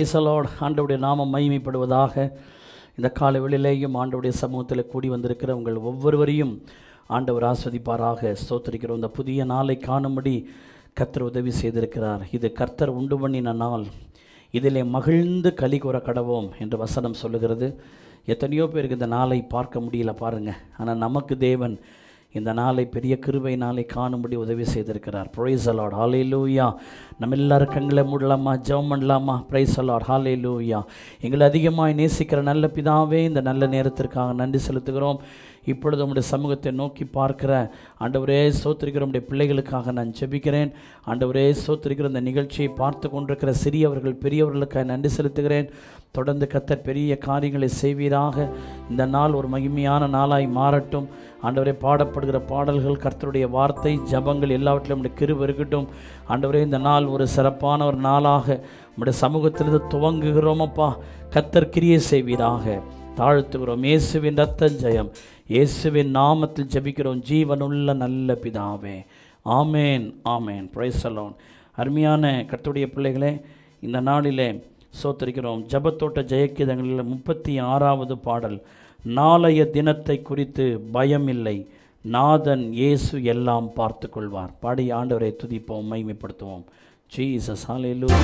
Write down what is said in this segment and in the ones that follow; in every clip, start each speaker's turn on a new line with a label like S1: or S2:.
S1: பிரைசலோட் ஆண்டவுடைய நாமம் மகிமைப்படுவதாக இந்த காலை வேளையிலேயும் ஆண்டவுடைய சமூகத்தில் கூடி வந்திருக்கிற உங்கள் ஒவ்வொருவரையும் ஆண்டவர் ஆஸ்வதிப்பாராக ஸ்தோத்திரிக்கிறோம் இந்த புதிய நாளை காணும்படி கர்த்தர் உதவி செய்திருக்கிறார் இது கர்த்தர் உண்டு பண்ணின நாள் இதிலே மகிழ்ந்து களி கூற கடவோம் என்று வசனம் சொல்லுகிறது எத்தனையோ பேருக்கு இந்த நாளை பார்க்க முடியல பாருங்கள் ஆனால் நமக்கு தேவன் இந்த நாளை பெரிய கிருபை நாளை காணும்படி உதவி செய்திருக்கிறார் ப்ரைஸ் அலாட் ஹாலே லூயா நம்ம எல்லாரும் கண்களை மூடலாமா ஜெபம் பண்ணலாமா ப்ரைஸ் அலாட் ஹாலே லூயா எங்களை அதிகமாக நேசிக்கிற நல்ல பிதாவே இந்த நல்ல நேரத்திற்காக நன்றி செலுத்துகிறோம் இப்பொழுது உம்முடைய சமூகத்தை நோக்கி பார்க்கிற ஆண்டவரே சோத்திருக்கிற உடைய பிள்ளைகளுக்காக நான் ஜெபிக்கிறேன் ஆண்டவரே சோத்திருக்கிற இந்த நிகழ்ச்சியை பார்த்து கொண்டிருக்கிற சிறியவர்கள் பெரியவர்களுக்காக நன்றி செலுத்துகிறேன் தொடர்ந்து கத்தர் பெரிய காரியங்களை செய்வீராக இந்த நாள் ஒரு மகிமையான நாளாய் மாறட்டும் ஆண்டவரே பாடப்படுகிற பாடல்கள் கர்த்தருடைய வார்த்தை ஜபங்கள் எல்லாவற்றிலும் நம்முடைய கிருப இருக்கட்டும் ஆண்டவரே இந்த நாள் ஒரு சிறப்பான ஒரு நாளாக நம்முடைய சமூகத்திலிருந்து துவங்குகிறோமப்பா கத்தர் கிரியை செய்வீராக தாழ்த்துகிறோம் இயேசுவின் ரத்த ஜெயம் இயேசுவின் நாமத்தில் ஜெபிக்கிறோம் ஜீவனுள்ள நல்ல பிதாவே ஆமேன் ஆமேன் பிரைசலோன் அருமையான கர்த்தருடைய பிள்ளைகளே இந்த நாளிலே சோத்தரிக்கிறோம் ஜபத்தோட்ட ஜெயக்கீதங்களில் முப்பத்தி ஆறாவது பாடல் நாளைய தினத்தை குறித்து பயமில்லை நாதன் இயேசு எல்லாம் பார்த்து கொள்வார் பாடி ஆண்டவரை துதிப்போம் மைமைப்படுத்துவோம் ஜீசஸ் ஹalleluya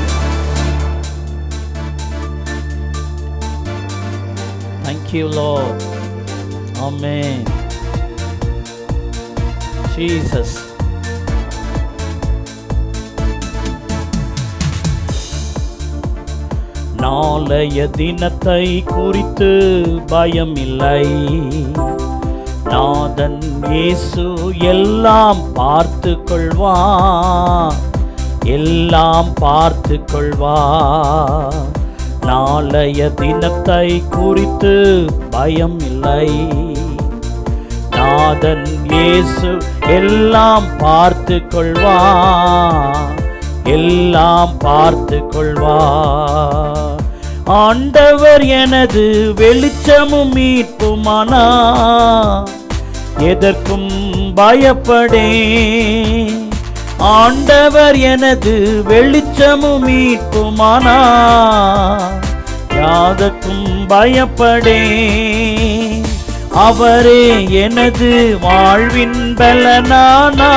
S1: Thank you Lord Amen Jesus நாளைய தினத்தை குறித்து பயமில்லை நாதன் இயேசு எல்லாம் பார்த்து கொள்வார் எல்லாம் பார்த்து கொள்வார் நாளைய தினத்தை குறித்து பயமில்லை நாதன் இயேசு எல்லாம் பார்த்து கொள்வார் எல்லாம் பார்த்து கொள்வார் ஆண்டவர் எனது வெளிச்சமும் மீட்புமானா எதற்கும் பயப்படேன் ஆண்டவர் எனது வெளிச்சமும் மீட்புமானா யாதற்கும் பயப்படேன் அவரே எனது வாழ்வின் பலனானா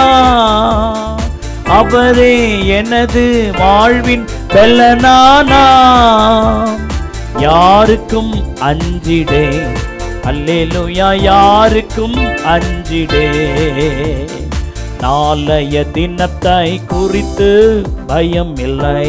S1: அவரே எனது வாழ்வின் பலனானா யாருக்கும் அஞ்சிடே அல்லேலூயா யாருக்கும் அஞ்சிடே நாளைய தினத்தை குறித்து பயம் இல்லை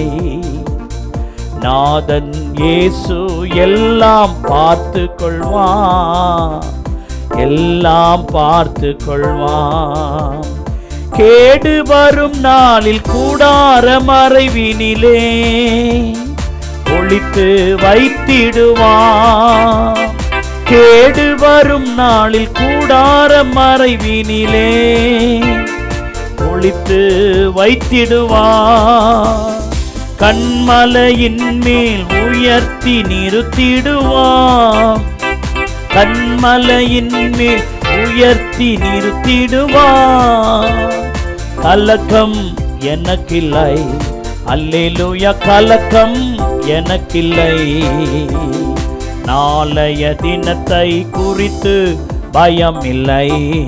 S1: நாதன் இயேசு எல்லாம் பார்த்து கொள்வான் எல்லாம் பார்த்து கொள்வான் கேடு வரும் நாளில் கூடார மறைவினிலே ஒளித்து வைத்திடுவான் கேடு வரும் நாளில் கூடார மறைவினிலே ஒளித்து வைத்திடுவான் கண்மலையின் மேல் உயர்த்தி நிறுத்திடுவான் கண்மலையின் மேல் உயர்த்தி நிறுத்திடுவான் கலக்கம் எனக்கில்லை அல்லேலூயா கலக்கம் எனக்கில்லை நாளைய தினத்தை குறித்து பயம் இல்லை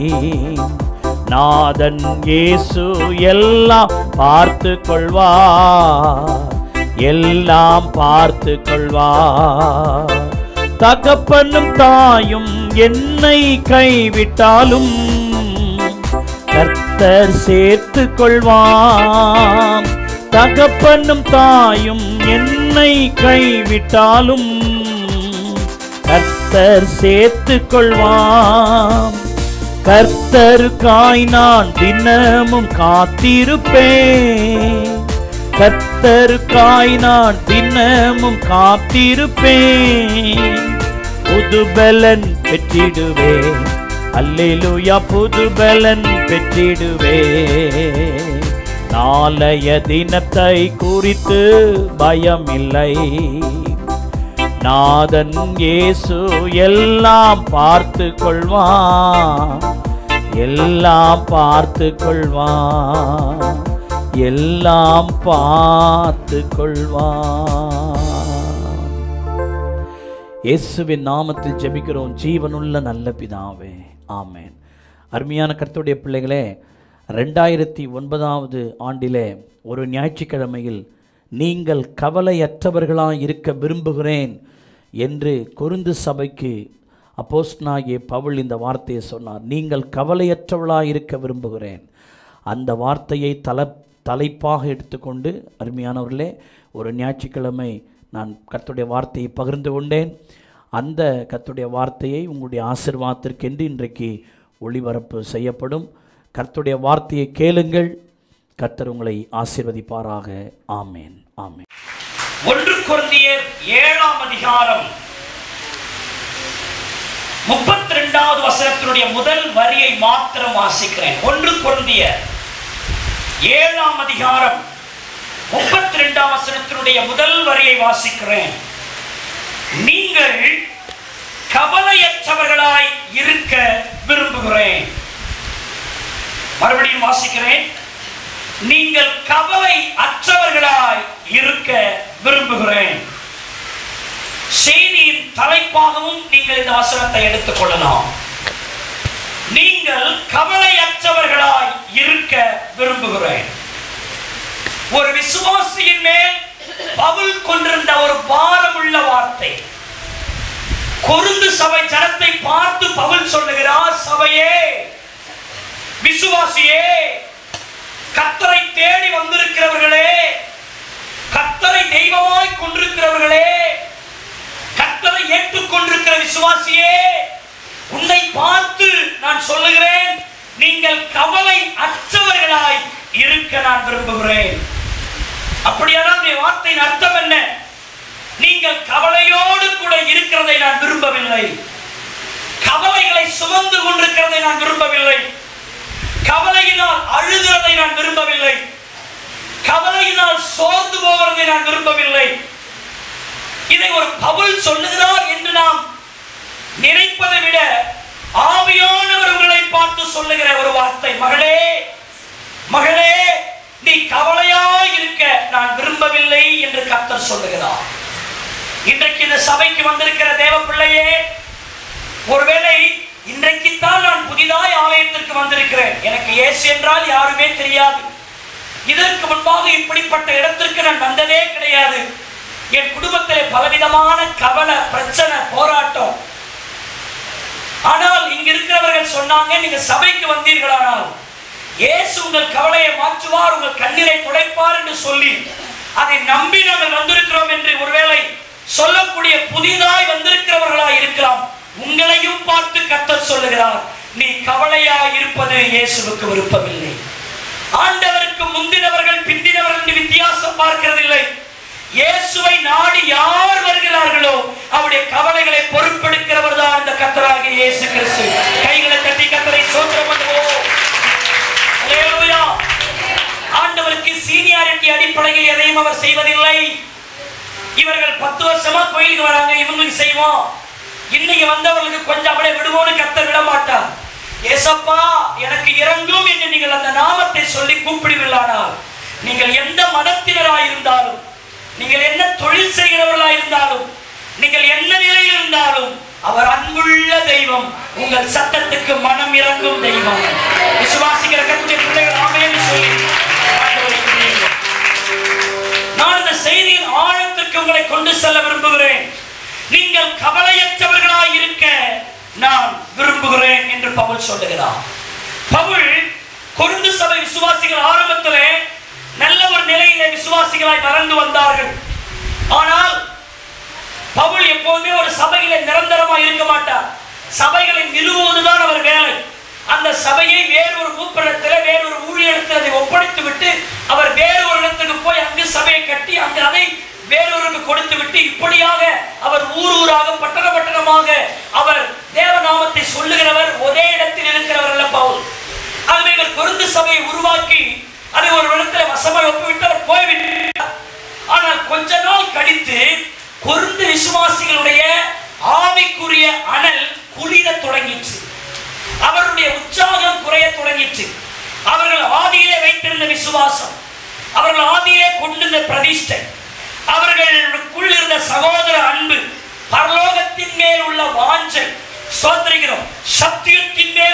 S1: நாதன் இயேசு எல்லாம் பார்த்து கொள்வார் எல்லாம் பார்த்து கொள்வார் தகப்பனும் தாயும் என்னை கைவிட்டாலும் கர்த்தர் சேர்த்து கொள்வான் தகப்பனும் தாயும் என்னை கைவிட்டாலும் கர்த்தர் சேர்த்து கொள்வான் கர்த்தருக்காய் நான் தினமும் காத்திருப்பேன் கர்த்தருக்காய் நான் தினமும் காத்திருப்பேன் புது பலன் பெற்றிடுவேன் அல்லேலூயா புது பலன் பெற்றிடுவேன் நாளைய தினத்தை குறித்து பயமில்லை நாதன் இயேசு எல்லாம் பார்த்து கொள்வான் எல்லாம் பார்த்து கொள்வான் எல்லாம் பார்த்து கொள்வான் இயேசுவின் நாமத்தில் ஜெபிக்கிறோம் ஜீவனுள்ள நல்ல பிதாவே ஆமென் அருமையான கர்த்தருடைய பிள்ளைகளே ரெண்டாயிரத்தி ஒன்பதாவது ஆண்டிலே ஒரு ஞாயிற்றுக்கிழமையில் நீங்கள் கவலையற்றவர்களாய் இருக்க விரும்புகிறேன் என்று கொருந்து சபைக்கு அப்போஸ்தலனாகிய பவுல் இந்த வார்த்தையை சொன்னார் நீங்கள் கவலையற்றவர்களாய் இருக்க விரும்புகிறேன் அந்த வார்த்தையை தல தலைப்பாக எடுத்துக்கொண்டு அருமையானவர்களே ஒரு ஞாயிற்றுக்கிழமை நான் கர்த்தருடைய வார்த்தையை பகிர்ந்து கொண்டேன் அந்த கர்த்தருடைய வார்த்தையை உங்களுடைய ஆசிர்வாதத்திற்கென்று இன்றைக்கு ஒளிபரப்பு செய்யப்படும் கர்த்தருடைய வார்த்தையை கேளுங்கள் கர்த்தர் உங்களை ஆசீர்வதிப்பாராக ஆமேன் ஆமேன்
S2: ஒன்று குருந்தியர் ஏழாம் அதிகாரம் முப்பத்தி ரெண்டாவது வசனத்தினுடைய முதல் வரியை மாத்திரம் வாசிக்கிறேன் ஒன்று குருந்தியர் ஏழாம் அதிகாரம் முப்பத்தி ரெண்டாம் வசனத்தினுடைய முதல் வரியை வாசிக்கிறேன் நீங்கள் கவலையற்றவர்களாய் இருக்க விரும்புகிறேன் மறுபடியும் வாசிக்கிறேன் நீங்கள் கவலை அற்றவர்களாய் இருக்க விரும்புகிறேன் செய்தியின் தலைப்பாகவும் நீங்கள் இந்த வசனத்தை எடுத்துக் கொள்ளலாம் நீங்கள் கவலையற்றவர்களாய் இருக்க விரும்புகிறேன் ஒரு விசுவாசியின் மேல் பவுல் கொண்டிருந்த ஒரு பாரமுள்ள வார்த்தை கொருந்து சபை ஜனத்தை பார்த்து பவுல் சொல்லுகிறார் சபையே விசுவாசியே கத்தரை தேடி வந்திருக்கிறவர்களே கத்தரை தெய்வமாய் கொண்டிருக்கிறவர்களே கத்தரை ஏற்றுக்கொண்டிருக்கிற விசுவாசியே உன்னை பார்த்து நான் சொல்லுகிறேன் நீங்கள் கவலை அற்றவர்களாய் இருக்க நான் விரும்புகிறேன் அப்படியானால் என் வார்த்தையின் அர்த்தம் என்ன நீங்கள் கவலையோடு கூட இருக்கிறதை நான் விரும்பவில்லை கவலைகளை சுமந்து கொண்டிருக்கிறதை நான் விரும்பவில்லை கவலையினால் அழுகிறதை நான் விரும்பவில்லை கவலையினால் சோர்ந்து போகிறதை நான் விரும்பவில்லை இதை ஒரு பவுல் சொல்லுகிறார் என்று நாம் நினைப்பதை விட ஆவியானவர் உங்களை பார்த்து சொல்லுகிற ஒரு வார்த்தை மகளே மகளே நீ கவலையாய் இருக்க நான் விரும்பவில்லை என்று கர்த்தர் சொல்லுகிறார் இன்றைக்கு இந்த சபைக்கு வந்திருக்கிற தேவ பிள்ளையே ஒருவேளை இன்றைக்குத்தான் நான் புதிதாய் ஆலயத்திற்கு வந்திருக்கிறேன் எனக்கு இயேசு என்றால் யாருமே தெரியாது இதற்கு முன்பாக இப்படிப்பட்ட இடத்திற்கு நான் வந்ததே கிடையாது என் குடும்பத்திலே பலவிதமான கவலை பிரச்சனை போராட்டம் ஆனால் இங்க இருக்கிறவர்கள் சொன்னாங்க நீங்க சபைக்கு வந்தீர்களானால் இயேசு உங்கள் கவலையை மாற்றுவார் உங்கள் கண்ணீரை துடைப்பார் என்று சொல்லி அதை நம்பி நாங்கள் வந்திருக்கிறோம் என்று ஒருவேளை சொல்லக்கூடிய புதிதாய் வந்திருக்கிறவர்களாய் இருக்கலாம் உங்களையும் பார்த்து கத்தர் சொல்லுகிறார் நீ கவலையாய் இருப்பது இயேசுவுக்கு விருப்பமில்லை ஆண்டவருக்கு முந்தினவர்கள் பிந்தினவர்கள் என்று வித்தியாசம் பார்க்கிறதில்லை இயேசுவை நாடி யார் வருகிறார்களோ அவருடைய கவலைகளை பொறுப்பெடுக்கிறவர் தான் இந்த கத்தராகிய இயேசு கிறிஸ்து கைகளை தட்டி கத்தரை சோத்திரம் பண்ணுவோம் அல்லேலூயா. ஆண்டவருக்கு சீனியாரிட்டி அடிப்படையில் எதையும் அவர் செய்வதில்லை இவர்கள் பத்து வருஷமா கோயிலுக்கு வராங்க இவங்களுக்கு செய்வோம் இன்னைக்கு வந்தவர்களுக்கு கொஞ்சம் அப்படியே விடுவோன்னு கத்த விட மாட்டார் ஏசப்பா எனக்கு இறங்கும் என்று நீங்கள் அந்த நாமத்தை சொல்லி கூப்பிடுவீர்களானால் நீங்கள் எந்த மதத்தினராய் இருந்தாலும் நீங்கள் என்ன தொழில் செய்கிறவர்களாய் இருந்தாலும் நீங்கள் என்ன நிலையில் இருந்தாலும் அவர் அன்புள்ள தெய்வம் உங்கள் சத்தத்துக்கு மனம் இறங்கும் தெய்வம் விசுவாசிக்கிற கத்துடைய பிள்ளைகள் ஆமென்னு சொல்லி ஆண்டவரை துதியுங்கள். நான் இந்த செய்தியின் ஆழத்திற்கு உங்களை கொண்டு செல்ல விரும்புகிறேன் நீங்கள் கவலையற்றவர்களாய் இருக்க நான் விரும்புகிறேன் என்று பவுல் சொல்லுகிறார் பவுல் கொருந்து சபை விசுவாசிகள் ஆரம்பத்திலே நல்ல ஒரு நிலையிலே விசுவாசிகளாய் வளர்ந்து வந்தார்கள் ஆனால் பவுல் எப்போதுமே ஒரு சபையில நிரந்தரமா இருக்க மாட்டார் சபைகளை நிறுவுவதுதான் அவர் வேலை அந்த சபையை வேறொரு மூப்பிடத்தில் வேறொரு ஊழியத்தில் அதை ஒப்படைத்து விட்டு அவர் வேறு ஒரு இடத்துக்கு போய் அங்கு சபையை கட்டி அங்கு அதை வேறொருக்கு கொடுத்து விட்டு இப்படியாக அவர் ஊர் ஊராக பட்டண பட்டணமாக அவர் தேவநாமத்தை சொல்லுகிறவர் ஒரே இடத்தில் இருக்கிறவர் அல்ல பவுல் ஆகவே இவர் கொருந்து சபையை உருவாக்கி அதை ஒரு இடத்துல வசமாய் ஒப்புவிட்டு அவர் போய்விட்டார் ஆனால் கொஞ்ச நாள் கழித்து கொருந்து விசுவாசிகளுடைய ஆவிக்குரிய அனல் குளிர தொடங்கிற்று அவருடைய உற்சாகம் குறைய தொடங்கிற்று அவர்கள் ஆதியிலே வைத்திருந்த விசுவாசம் அவர்கள் ஆதியிலே கொண்டிருந்த பிரதிஷ்டை அவர்களுக்குள் இருந்த சகோதர அன்பு பரலோகத்தின்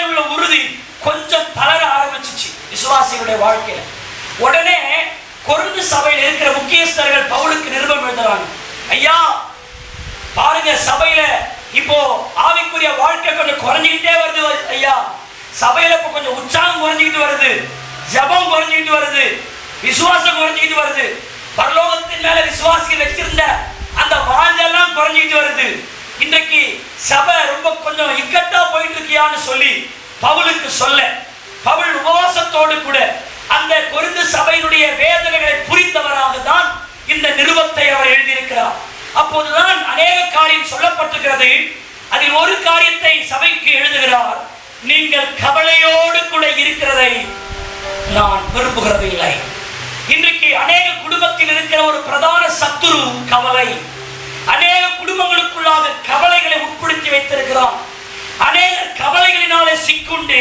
S2: மேல் உள்ள உறுதி கொஞ்சம் தளர ஆரம்பிச்சிச்சு விசுவாசிகளுடைய வாழ்க்கையில உடனே கொருந்து சபையில் இருக்கிற முக்கியஸ்தர்கள் பவுலுக்கு நிருபம் எழுதுறாங்க ஐயா பாருங்க சபையில இப்போ ஆவிக்குரிய வாழ்க்கை கொஞ்சம் குறைஞ்சிக்கிட்டே வருது ஐயா சபையில இப்போ கொஞ்சம் உற்சாகம் குறைஞ்சிக்கிட்டு வருது ஜெபம் குறைஞ்சிக்கிட்டு வருது விசுவாசம் குறைஞ்சிக்கிட்டு வருது பரலோகத்தின் மேல விசுவாசிகள் வச்சிருந்த அந்த வாழ்ந்தெல்லாம் குறைஞ்சிக்கிட்டு வருது இன்றைக்கு சபை ரொம்ப கொஞ்சம் இக்கட்டா போயிட்டு இருக்கியான்னு சொல்லி பவுலுக்கு சொல்ல பவுல் உபவாசத்தோடு கூட அந்த கொரிந்து சபையினுடைய வேதனைகளை புரிந்தவராக தான் இந்த நிருபத்தை அவர் எழுதியிருக்கிறார் அப்போதுதான் அநேக காரியம் சொல்லப்பட்டிருக்கிறது அதில் ஒரு காரியத்தை சபைக்கு எழுதுகிறார் நீங்கள் கவலையோடு கூட இருக்கிறதை நான் விரும்புகிறதில்லை இன்றைக்கு அநேக குடும்பத்தில் இருக்கிற ஒரு பிரதான சத்துரு கவலை அநேக குடும்பங்களுக்குள்ளாக கவலைகளை உட்படுத்தி வைத்திருக்கிறான் அநேக கவலைகளினாலே சிக்குண்டு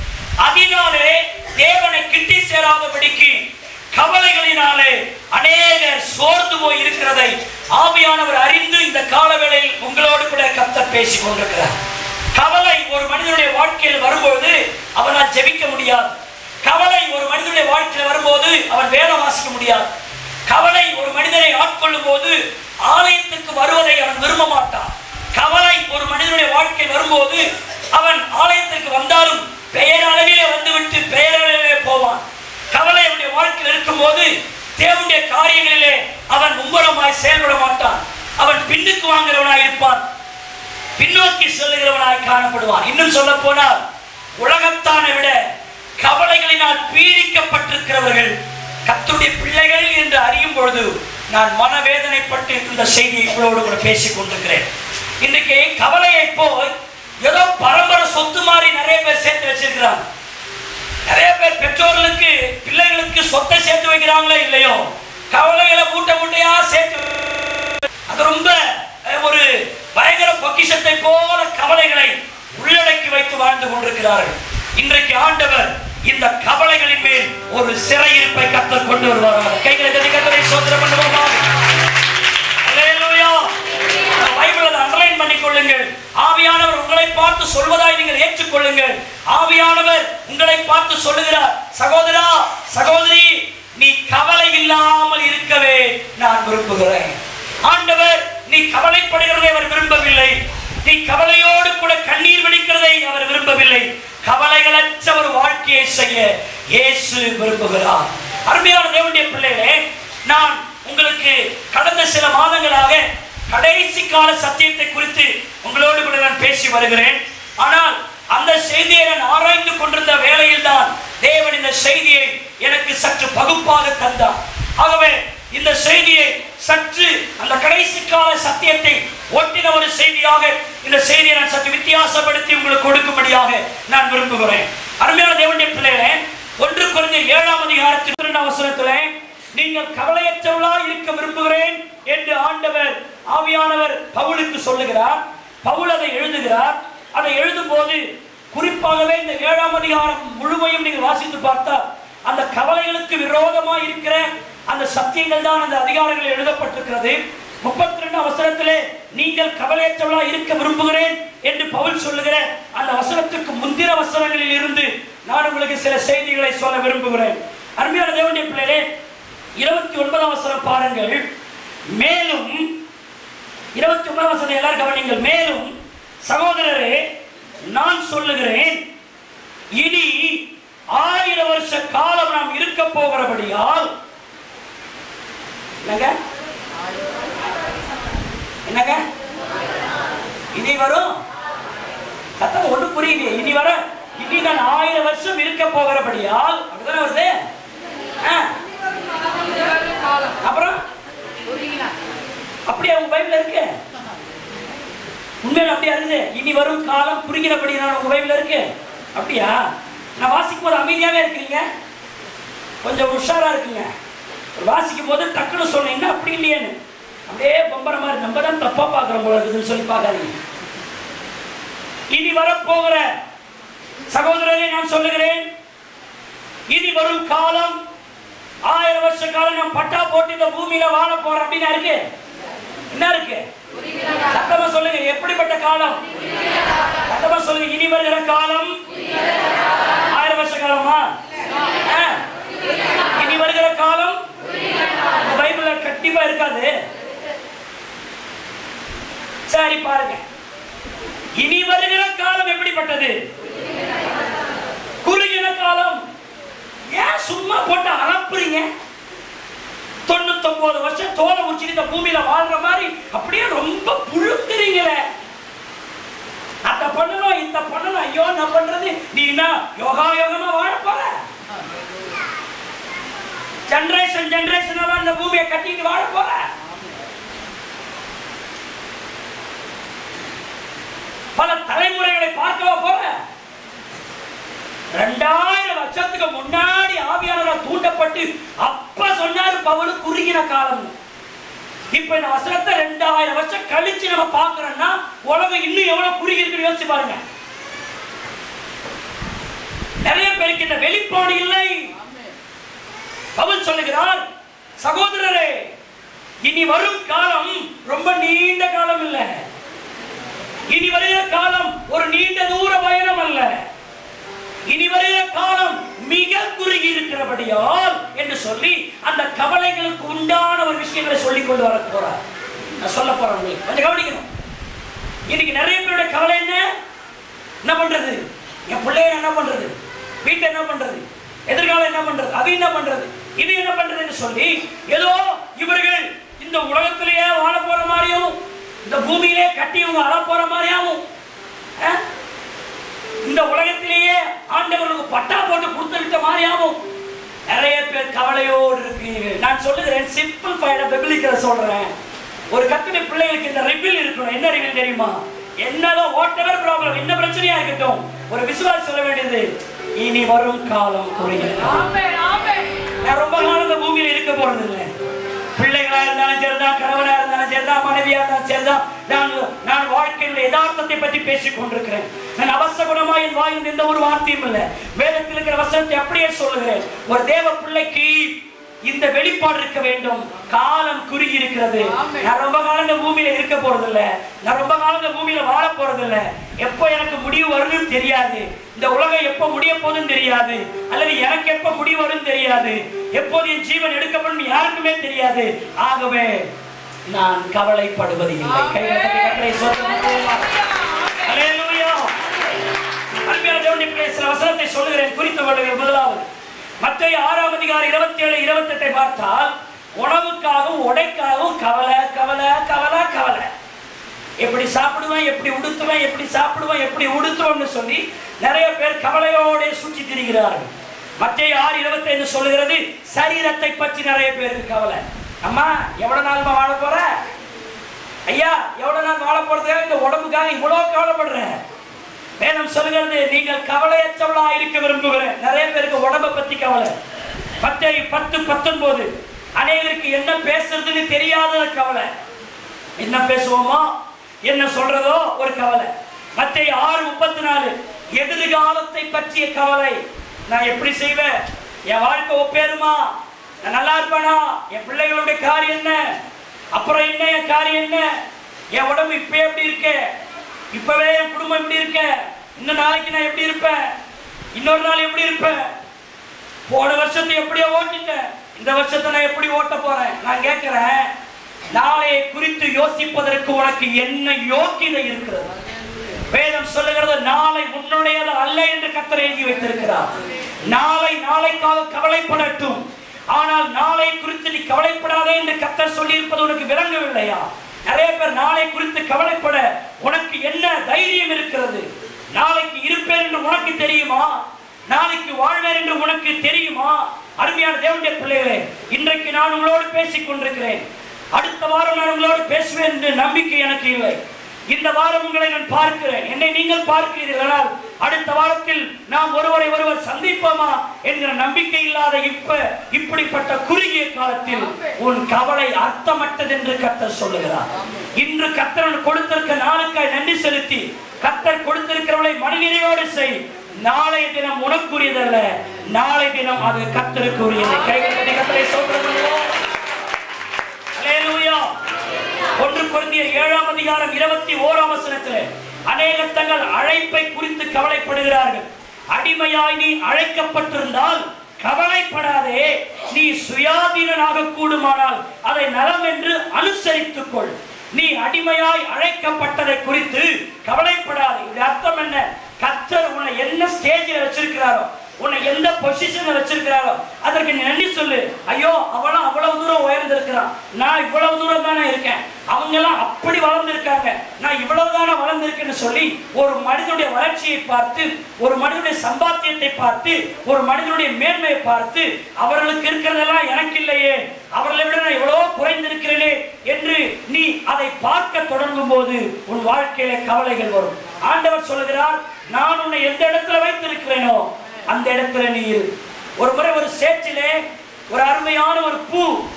S2: அதனாலே தேவனை கிட்டி சேராதபடிக்கு கவலைகளினாலே அநேகர் சோர்ந்து போய் இருக்கிறதை ஆவியானவர் அறிந்து இந்த காலவேளையில் உங்களோடு கூட கத்தர் பேசிக் கொண்டிருக்கிறார் கவலை ஒரு மனிதனுடைய வாழ்க்கையில் வரும்போது அவனால் ஜெபிக்க முடியாது கவலை ஒரு மனிதனுடைய வாழ்க்கையில் வரும்போது அவன் வேதம் வாசிக்க முடியாது கவலை ஒரு மனிதனை ஆட்கொள்ளும் போது ஆலயத்துக்கு வருவதை அவன் விரும்ப மாட்டான் கவலை ஒரு மனிதனுடைய வாழ்க்கையில் வரும்போது அவன் ஆலயத்திற்கு வந்தாலும் பெயரளவிலே வந்துவிட்டு பெயரளவிலே போவான் கவலை அவனுடைய வாழ்க்கையில் இருக்கும்போது தேவனுடைய காரியங்களிலே அவன் மும்முரமாய் செயல்பட மாட்டான் அவன் பின்னுக்கு வாங்குறவனாய் இருப்பான் பின்னோக்கி செல்லுகிறவனாய் காணப்படுவான் இன்னும் சொல்ல போனால் உலகத்தானை விட கவலைகளினால் பீடிக்கப்பட்டிருக்கிறவர்கள் கத்துடைய பிள்ளைகள் என்று அறியும் பொழுது நான் மனவேதனைப்பட்டு இந்த செய்தியை இவளோடு கூட பேசிக் கொண்டிருக்கிறேன் இன்றைக்கு கவலையை போய் ஏதோ பரம்பரை சொத்து மாதிரி நிறைய பேர் சேர்த்து வச்சிருக்கிறாங்க நிறைய பேர் பெற்றோர்களுக்கு பிள்ளைகளுக்கு சொத்தை சேர்த்து வைக்கிறாங்களோ இல்லையோ கவலைகளை மூட்டை மூட்டையா சேர்த்து அது ரொம்ப அஹ், ஒரு பயங்கர பொக்கிஷத்தை போல கவலைகளை உள்ளடக்கி வைத்து வாழ்ந்து கொண்டிருக்கிறார்கள் இன்றைக்கு ஆண்டவர் இந்த கவலைகளின் மேல் ஒரு சிறையிருப்பை கத்தர் கொண்டு வருவார் கைகளை தட்டி கத்தரை சோதனை பண்ணுவோமா அல்லேலூயா. அந்த பைபிளை அண்டர்லைன் பண்ணிக் கொள்ளுங்கள் ஆவியானவர் உங்களை பார்த்து சொல்வதாய் நீங்கள் ஏற்றுக்கொள்ளுங்கள் ஆவியானவர் உங்களை பார்த்து சொல்லுகிறார் சகோதரா சகோதரி நீ கவலை இல்லாமல் இருக்கவே நான் விரும்புகிறேன் ஆண்டவர் நீ கவலைப்படுகிறதை அவர் விரும்பவில்லை நீ கவலையோடு கூட கண்ணீர் வெடிக்கிறதை அவர் விரும்பவில்லை கவலைகளற்ற ஒரு வாழ்க்கையை செய்ய இயேசு விரும்புகிறார் அருமையான தேவனுடைய பிள்ளைகளே நான் உங்களுக்கு கடந்த சில மாதங்களாக கடைசி கால சத்தியத்தை குறித்து உங்களோடு கூட நான் பேசி வருகிறேன் ஆனால் அந்த செய்தியை நான் ஆராய்ந்து கொண்டிருந்த வேளையில் தான் தேவன் இந்த செய்தியை எனக்கு சற்று பகுப்பாக தந்தார் ஆகவே இந்த செய்தியை சற்று அந்த கடைசி கால சத்தியத்தை ஒட்டின ஒரு செய்தியாக இந்த செய்தியை நான் சற்று வித்தியாசப்படுத்தி உங்களுக்கு கொடுக்கும்படியாக நான் விரும்புகிறேன் அருமையான தேவனுடைய பிள்ளைகளே ஒன்று குறைந்த ஏழாம் அதிகாரத்தின் இரண்டாம் அவசரத்திலே நீங்கள் கவலையற்றவளா இருக்க விரும்புகிறேன் என்று ஆண்டவர் ஆவியானவர் பவுலுக்கு சொல்லுகிறார் பவுல் அதை எழுதுகிறார் அதை எழுதும் போது குறிப்பாகவே இந்த ஏழாம் அதிகாரம் முழுமையும் நீங்கள் வாசித்து பார்த்தால் அந்த கவலைகளுக்கு விரோதமாக இருக்கிற அந்த சத்தியங்கள் தான் அந்த அதிகாரங்களில் எழுதப்பட்டிருக்கிறது முப்பத்தி ரெண்டு அவசரத்திலே நீங்கள் கவலையற்றவளா இருக்க விரும்புகிறேன் என்று பவுல் சொல்லுகிற அந்த வசனத்துக்கு முந்தின வசனங்களில் இருந்து நான் உங்களுக்கு சில செய்திகளை சொல்ல விரும்புகிறேன் அருமையான தேவனுடைய பிள்ளைகளே இருபத்தி ஒன்பதாம் வசனம் பாருங்கள் மேலும் இருபத்தி ஒன்பதாம் வசனம் எல்லாரும் கவனிங்கள் மேலும் சகோதரரே நான் சொல்லுகிறேன் இனி ஆயிரம் வருஷ காலம் நாம் இருக்க போகிறபடியால் என்னங்க என்னங்க இனி வரும் சத்தம் ஒண்ணு புரியலையே இனி வர இனி நான் ஆயிரம் வருஷம் இருக்க போகிறபடியால் அப்படிதானே வருது ஆ. அப்புறம் அப்படியே உங்க பைபிள் இருக்கு உண்மையில அப்படியா இருக்குது இனி வரும் காலம் புரிகிறபடி நான் உங்க பைபிள் இருக்கு அப்படியா நான் வாசிக்கும் போது அமைதியாவே இருக்கிறீங்க கொஞ்சம் உஷாரா இருக்குங்க வாசிக்கும் போது டக்குன்னு சொன்னேன் என்ன அப்படி இல்லையேன்னு அப்படியே பம்பர மாதிரி நம்ம தான் தப்பா பார்க்குறோம் போல இருக்குதுன்னு சொல்லி பார்க்காதீங்க இனி வரப்போகிற சகோதரரை நான் சொல்லுகிறேன் இனி வரும் காலம் ஆயிரம் வருஷ காலம் நான் பட்டா போட்டு இந்த பூமியில வாழ போறேன் அப்படின்னா இருக்கு என்ன இருக்கு சத்தமா சொல்லுங்க எப்படிப்பட்ட காலம் சத்தமா சொல்லுங்க இனி வருகிற காலம் கண்டிப்பா இருக்காது சரி பாருங்க இனி வருகிற காலம் எப்படிப்பட்டது குறுகின காலம் ஏன் சும்மா போட்டு அலப்புறீங்க தொண்ணூத்தொன்பது வருஷம் தோலை உச்சிட்டு இந்த பூமியில வாழ்ற மாதிரி அப்படியே ரொம்ப புழுங்குறீங்களே அத பண்ணணும் இந்த பண்ணணும் ஐயோ நான் பண்றது நீ என்ன யோகா யோகமா வாழ போற ஜெனரேஷன் ஜெனரேஷனாவா இந்த பூமியை கட்டிட்டு வாழ போற பல தலைமுறைகளை பார்க்கவா போற ரெண்டாயிரம் வருஷத்துக்கு முன்னாடி ஆவியானவர் தூண்டப்பட்டு அப்ப சொன்னாரு பவுல் குறுகின காலம் இப்ப இந்த வசனத்தை ரெண்டாயிரம் வருஷம் கழிச்சு நம்ம பார்க்கறோம்னா உலகம் இன்னும் எவ்வளவு குறுகி இருக்குன்னு யோசிச்சு பாருங்க நிறைய பேருக்கு இந்த வெளிப்பாடு இல்லை பவுல் சொல்லுகிறார் சகோதரரே இனி வரும் காலம் ரொம்ப நீண்ட காலம் இல்லை இனி வருகிற காலம் ஒரு நீண்ட தூர பயணம் அல்ல இனி வருகிற காலம் மிக குறுகி இருக்கிறபடியால் என்று சொல்லி அந்த கவலைகளுக்கு உண்டான ஒரு விஷயங்களை சொல்லிக் கொண்டு வர போறார் நான் சொல்ல போறேன் உங்களுக்கு கொஞ்சம் கவனிக்கணும் இன்னைக்கு நிறைய பேருடைய கவலை என்ன என்ன பண்றது என் பிள்ளைய என்ன பண்றது வீட்டை என்ன பண்றது எதிர்காலம் என்ன பண்றது அது என்ன பண்றது இது என்ன பண்றதுன்னு சொல்லி ஏதோ இவர்கள் இந்த உலகத்திலேயே வாழ போற மாதிரியும் இந்த பூமியிலே கட்டி இவங்க அழ போற மாதிரியாவும் அஹ்? இந்த உலகத்திலேயே ஆண்டவர்களுக்கு பட்டா போட்டு கொடுத்து விட்ட மாதிரியாவும் நிறைய பேர் கவலையோடு இருக்கீங்க நான் சொல்லுகிறேன் சிம்பிள் ஃபைட பெபிலிக்கல சொல்றேன் ஒரு கத்துடைய பிள்ளைகளுக்கு இந்த ரிபில் இருக்கணும் என்ன ரிபில் தெரியுமா என்னதான் வாட்டவர் ப்ராப்ளம் என்ன பிரச்சனையா இருக்கட்டும் ஒரு விசுவாசி சொல்ல வேண்டியது இனி வரும் காலம் குறைகிறது நான் ரொம்ப நாள் இந்த பூமியில இருக்க போறது இல்லை பிள்ளைகளா இருந்தாலும் சரிதான் கணவனா இருந்தாலும் சரிதான் மனைவியா இருந்தாலும் சரிதான் நான் நான் வாழ்க்கையில் யதார்த்தத்தை பற்றி பேசிக் கொண்டிருக்கிறேன் நான் அவசகுணமா என் வாயில் எந்த ஒரு வார்த்தையும் இல்லை வேதத்தில் இருக்கிற வசனத்தை அப்படியே சொல்லுகிறேன் ஒரு தேவ பிள்ளைக்கு இந்த வெளிப்பாடு இருக்க வேண்டும் காலம் குறுகி இருக்கிறது நான் ரொம்ப காலம் இந்த பூமியில இருக்க போறது இல்ல நான் ரொம்ப காலம் இந்த பூமியில வாழ போறது இல்ல எப்போ எனக்கு முடிவு வரும்னு தெரியாது இந்த உலகம் எப்போ முடிய போகுதுன்னு தெரியாது அல்லது எனக்கு எப்போ முடிவு வரும்னு தெரியாது எப்போது என் ஜீவன் எடுக்கப்படும் யாருக்குமே தெரியாது ஆகவே நான் கவலைப்படுவது இல்லை கைகளை தட்டி கர்த்தரை ஸ்தோத்திரம் பண்ணுவோம். அல்லேலூயா. அருமையான தேவனுடைய பிள்ளையே, சில வசனத்தை சொல்லுகிறேன் குறித்து கொள்ளுங்கள் முதலாவது மத்திய ஆறாம் அதிகாரம் இருபத்தி ஏழு இருபத்தி எட்டை பார்த்தால் உணவுக்காகவும் உடைக்காகவும் கவலை கவலை கவலை கவலை எப்படி சாப்பிடுவேன் எப்படி உடுத்துவேன் எப்படி சாப்பிடுவேன் எப்படி உடுத்துவேன்னு சொல்லி நிறைய பேர் கவலையோட சுற்றி திரிகிறார்கள் மத்திய ஆறு இருபத்தைந்து சொல்லுகிறது சரீரத்தை பற்றி நிறைய பேருக்கு கவலை அம்மா எவ்வளவு நாள் வாழ போற ஐயா எவ்வளவு நாள் வாழ போறதுக்காக இந்த உடம்புக்காக இவ்வளவு கவலைப்படுறேன் வேதம் சொல்லுகிறது நீங்கள் கவலையற்றவளா இருக்க விரும்புகிறேன் நிறைய பேருக்கு உடம்ப பத்தி கவலை பத்தை பத்து பத்தொன்பது அநேகருக்கு என்ன பேசுறதுன்னு தெரியாத கவலை என்ன பேசுவோமோ என்ன சொல்றதோ ஒரு கவலை மத்தை ஆறு முப்பத்தி நாலு எதிர்காலத்தை பற்றிய கவலை நான் எப்படி செய்வேன் என் வாழ்க்கை ஒப்பேருமா நான் நல்லா இருப்பேனா என் பிள்ளைகளுடைய காரியம் என்ன அப்புறம் என்ன என் காரியம் என்ன என் உடம்பு இப்ப எப்படி இருக்கு இப்பவே என் குடும்பம் எப்படி இருக்க இன்னும் நாளைக்கு நான் எப்படி இருப்பேன் இன்னொரு நாள் எப்படி இருப்பேன் போன வருஷத்தை எப்படியோ ஓட்டிட்டேன் இந்த வருஷத்தை நான் எப்படி ஓட்ட போறேன் நான் கேட்கிறேன் நாளையை குறித்து யோசிப்பதற்கு உனக்கு என்ன யோக்கியதை இருக்கிறது வேதம் சொல்லுகிறது நாளை உன்னுடையது அல்ல என்று கத்தர் எழுதி வைத்திருக்கிறார் நாளை நாளைக்காக கவலைப்படட்டும் ஆனால் நாளை குறித்து நீ கவலைப்படாதே என்று கத்தர் சொல்லியிருப்பது உனக்கு விளங்கவில்லையா நிறைய பேர் நாளை குறித்து கவலைப்பட உனக்கு என்ன தைரியம் இருக்கிறது நாளைக்கு இருப்பேன் என்று உனக்கு தெரியுமா நாளைக்கு வாழ்வேன் என்று உனக்கு தெரியுமா அருமையான தேவனுடைய பிள்ளைகளே இன்றைக்கு நான் உங்களோடு பேசிக் கொண்டிருக்கிறேன் அடுத்த வாரம் நான் உங்களோடு பேசுவேன் என்று நம்பிக்கை எனக்கு இல்லை இந்த வாரம் உங்களை நான் பார்க்கிறேன் என்னை நீங்கள் பார்க்கிறீர்கள் ஆனால் அடுத்த வாரத்தில் நாம் ஒருவரை ஒருவர் சந்திப்போமா என்கிற நம்பிக்கை இல்லாத இப்ப இப்படிப்பட்ட குறுகிய காலத்தில் உன் கவலை அர்த்தமற்றது என்று கத்தர் சொல்லுகிறார் இன்று கத்தர் கொடுத்திருக்க நாளுக்காய் நன்றி செலுத்தி கத்தர் கொடுத்திருக்கிறவளை மனநிறைவோடு செய் நாளைய தினம் உனக்குரியதல்ல நாளை தினம் அது கத்தருக்கு உரியது கைகளை கத்தரை சொல்றோம் அல்லேலூயா ஒன்று குழந்தையர் ஏழாம் அதிகாரம் இருபத்தி ஓராம் வசனத்தில் அநேகர் தங்கள் அழைப்பை குறித்து கவலைப்படுகிறார்கள் அடிமையாய் நீ அழைக்கப்பட்டிருந்தால் கவலைப்படாதே நீ சுயாதீனனாக கூடுமானால் அதை நலம் என்று அனுசரித்துக் கொள் நீ அடிமையாய் அழைக்கப்பட்டதை குறித்து கவலைப்படாதே இது அர்த்தம் என்ன கர்த்தர் உன்னை என்ன ஸ்டேஜில் வச்சிருக்கிறாரோ உன்னை எந்த பொசிஷன்ல வச்சிருக்கிறாரோ அதற்கு நீ நன்றி சொல்லு ஐயோ அவளும் அவ்வளவு தூரம் உயர்ந்திருக்கிறான் நான் இவ்வளவு தூரம் தானே இருக்கேன் அவங்க எல்லாம் அப்படி வளர்ந்திருக்காங்க நான் இவ்வளவு தானே வளர்ந்திருக்கேன்னு சொல்லி ஒரு மனிதனுடைய வளர்ச்சியை பார்த்து ஒரு மனிதனுடைய சம்பாத்தியத்தை பார்த்து ஒரு மனிதனுடைய மேன்மையை பார்த்து அவர்களுக்கு இருக்கிறதெல்லாம் எனக்கு இல்லையே அவர்களை விட நான் எவ்வளவோ குறைந்திருக்கிறேனே என்று நீ அதை பார்க்க தொடங்கும் போது உன் வாழ்க்கையில கவலைகள் வரும் ஆண்டவர் சொல்லுகிறார் நான் உன்னை எந்த இடத்துல வைத்திருக்கிறேனோ அந்த இடத்துல நீ இரு ஒரு முறை ஒரு சேற்றிலே ஒரு அருமையான ஒரு பூ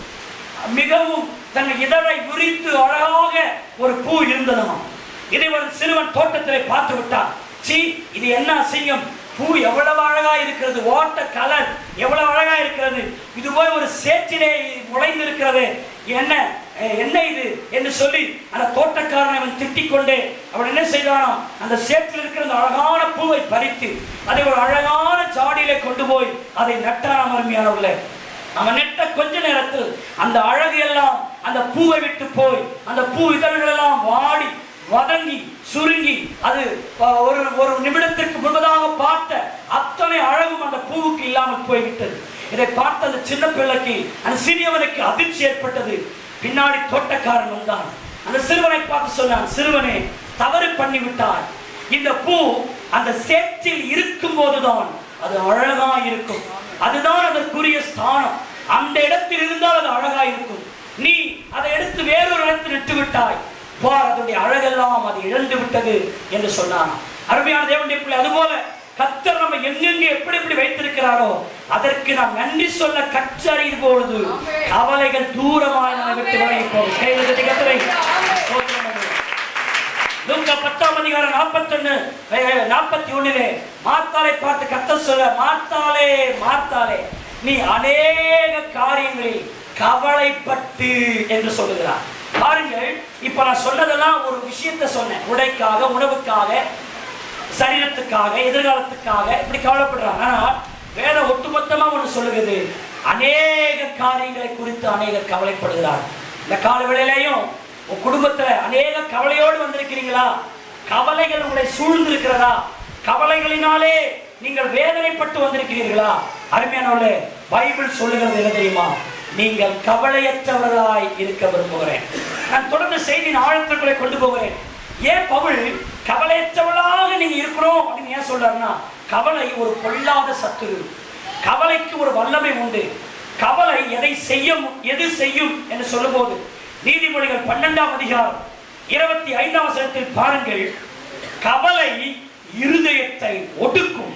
S2: மிகவும் தன் இதழை விரித்து அழகாக ஒரு பூ இருந்ததாம் இதை ஒரு சிறுவன் தோட்டத்திலே பார்த்து விட்டான் சீ இது என்ன அசிங்கம் பூ எவ்வளவு அழகா இருக்கிறது ஓட்ட கலர் எவ்வளவு அழகா இருக்கிறது இது போய் ஒரு சேற்றிலே முளைந்து இருக்கிறது என்ன அஹ், என்ன இது என்று சொல்லி அந்த தோட்டக்காரனை அவன் திட்டிக் கொண்டே அவன் என்ன செய்தானாம் அந்த சேற்றில் இருக்கிற அந்த அழகான பூவை பறித்து அதை ஒரு அழகான ஜாடியிலே கொண்டு போய் அதை நட்டானாம் அருமையானவர்களே அவன் நெட்ட கொஞ்ச நேரத்தில் அந்த அழகு எல்லாம் அந்த பூவை விட்டு போய் அந்த பூ இதழ்கள் எல்லாம் வாடி வதங்கி சுருங்கி அது அஹ், ஒரு ஒரு நிமிடத்திற்கு முன்பதாக பார்த்த அத்தனை அழகும் அந்த பூவுக்கு இல்லாமல் போய்விட்டது இதை பார்த்த அந்த சின்ன பிள்ளைக்கு அந்த சிறியவனுக்கு அதிர்ச்சி ஏற்பட்டது பின்னாடி தோட்டக்காரன் வந்தான் அந்த சிறுவனை பார்த்து சொன்னான் சிறுவனே தவறு பண்ணி விட்டாய் இந்த பூ அந்த சேற்றில் இருக்கும் போதுதான் அது அழகா இருக்கும் அதுதான் அதற்குரிய ஸ்தானம் அந்த இடத்தில் இருந்தால் அது அழகா இருக்கும் நீ அதை எடுத்து வேறொரு இடத்தில் இட்டு விட்டாய் பார் அதனுடைய அழகெல்லாம் அது இழந்து விட்டது என்று சொன்னான் அருமையான தேவனுடைய பிள்ளை அதுபோல கத்தர் நம்ம எங்கெங்கே எப்படி எப்படி வைத்திருக்கிறாரோ அதற்கு நாம் நன்றி சொல்ல கற்றறியும் பொழுது கவலைகள் தூரமாய் நம்மை விட்டு விலகி போகும் கையில் கத்தரை லூக்கா பத்தாம் அதிகாரம் நாற்பத்தொன்னு நாற்பத்தி ஒண்ணிலே மார்த்தாளை பார்த்து கத்த சொல்ல மார்த்தாளே மார்த்தாளே நீ அநேக காரியங்களில் கவலைப்பட்டு என்று சொல்லுகிறார் பாருங்கள் இப்ப நான் சொன்னதெல்லாம் ஒரு விஷயத்தை சொன்னேன் உடைக்காக உணவுக்காக சரீரத்துக்காக எதிர்காலத்துக்காக இப்படி கவலைப்படுறாங்க ஆனா வேதம் ஒட்டுமொத்தமா ஒன்று சொல்லுகிறது அநேக காரியங்களை குறித்து அநேகர் கவலைப்படுகிறார் இந்த கால வேளையிலையும் உங்க குடும்பத்துல அநேக கவலையோடு வந்திருக்கிறீங்களா கவலைகள் உங்களை சூழ்ந்திருக்கிறதா கவலைகளினாலே நீங்கள் வேதனைப்பட்டு வந்திருக்கிறீர்களா அருமையானவர்களே பைபிள் சொல்லுகிறது என்ன தெரியுமா நீங்கள் கவலையற்றவர்களாய் இருக்க விரும்புகிறேன் நான் தொடர்ந்து செய்தியின் ஆழத்திற்குள்ளே கொண்டு போகிறேன் ஏன் பவுல் கவலையற்றவளாக நீங்க இருக்கிறோம் அப்படின்னு ஏன் சொல்றாருன்னா கவலை ஒரு பொல்லாத சத்துரு கவலைக்கு ஒரு வல்லமை உண்டு கவலை எதை செய்யும் எது செய்யும் என்று சொல்லும்போது நீதிமொழிகள் பன்னெண்டாம் அதிகாரம் இருபத்தி ஐந்தாம் வசனத்தில் பாருங்கள் கவலை இருதயத்தை ஒடுக்கும்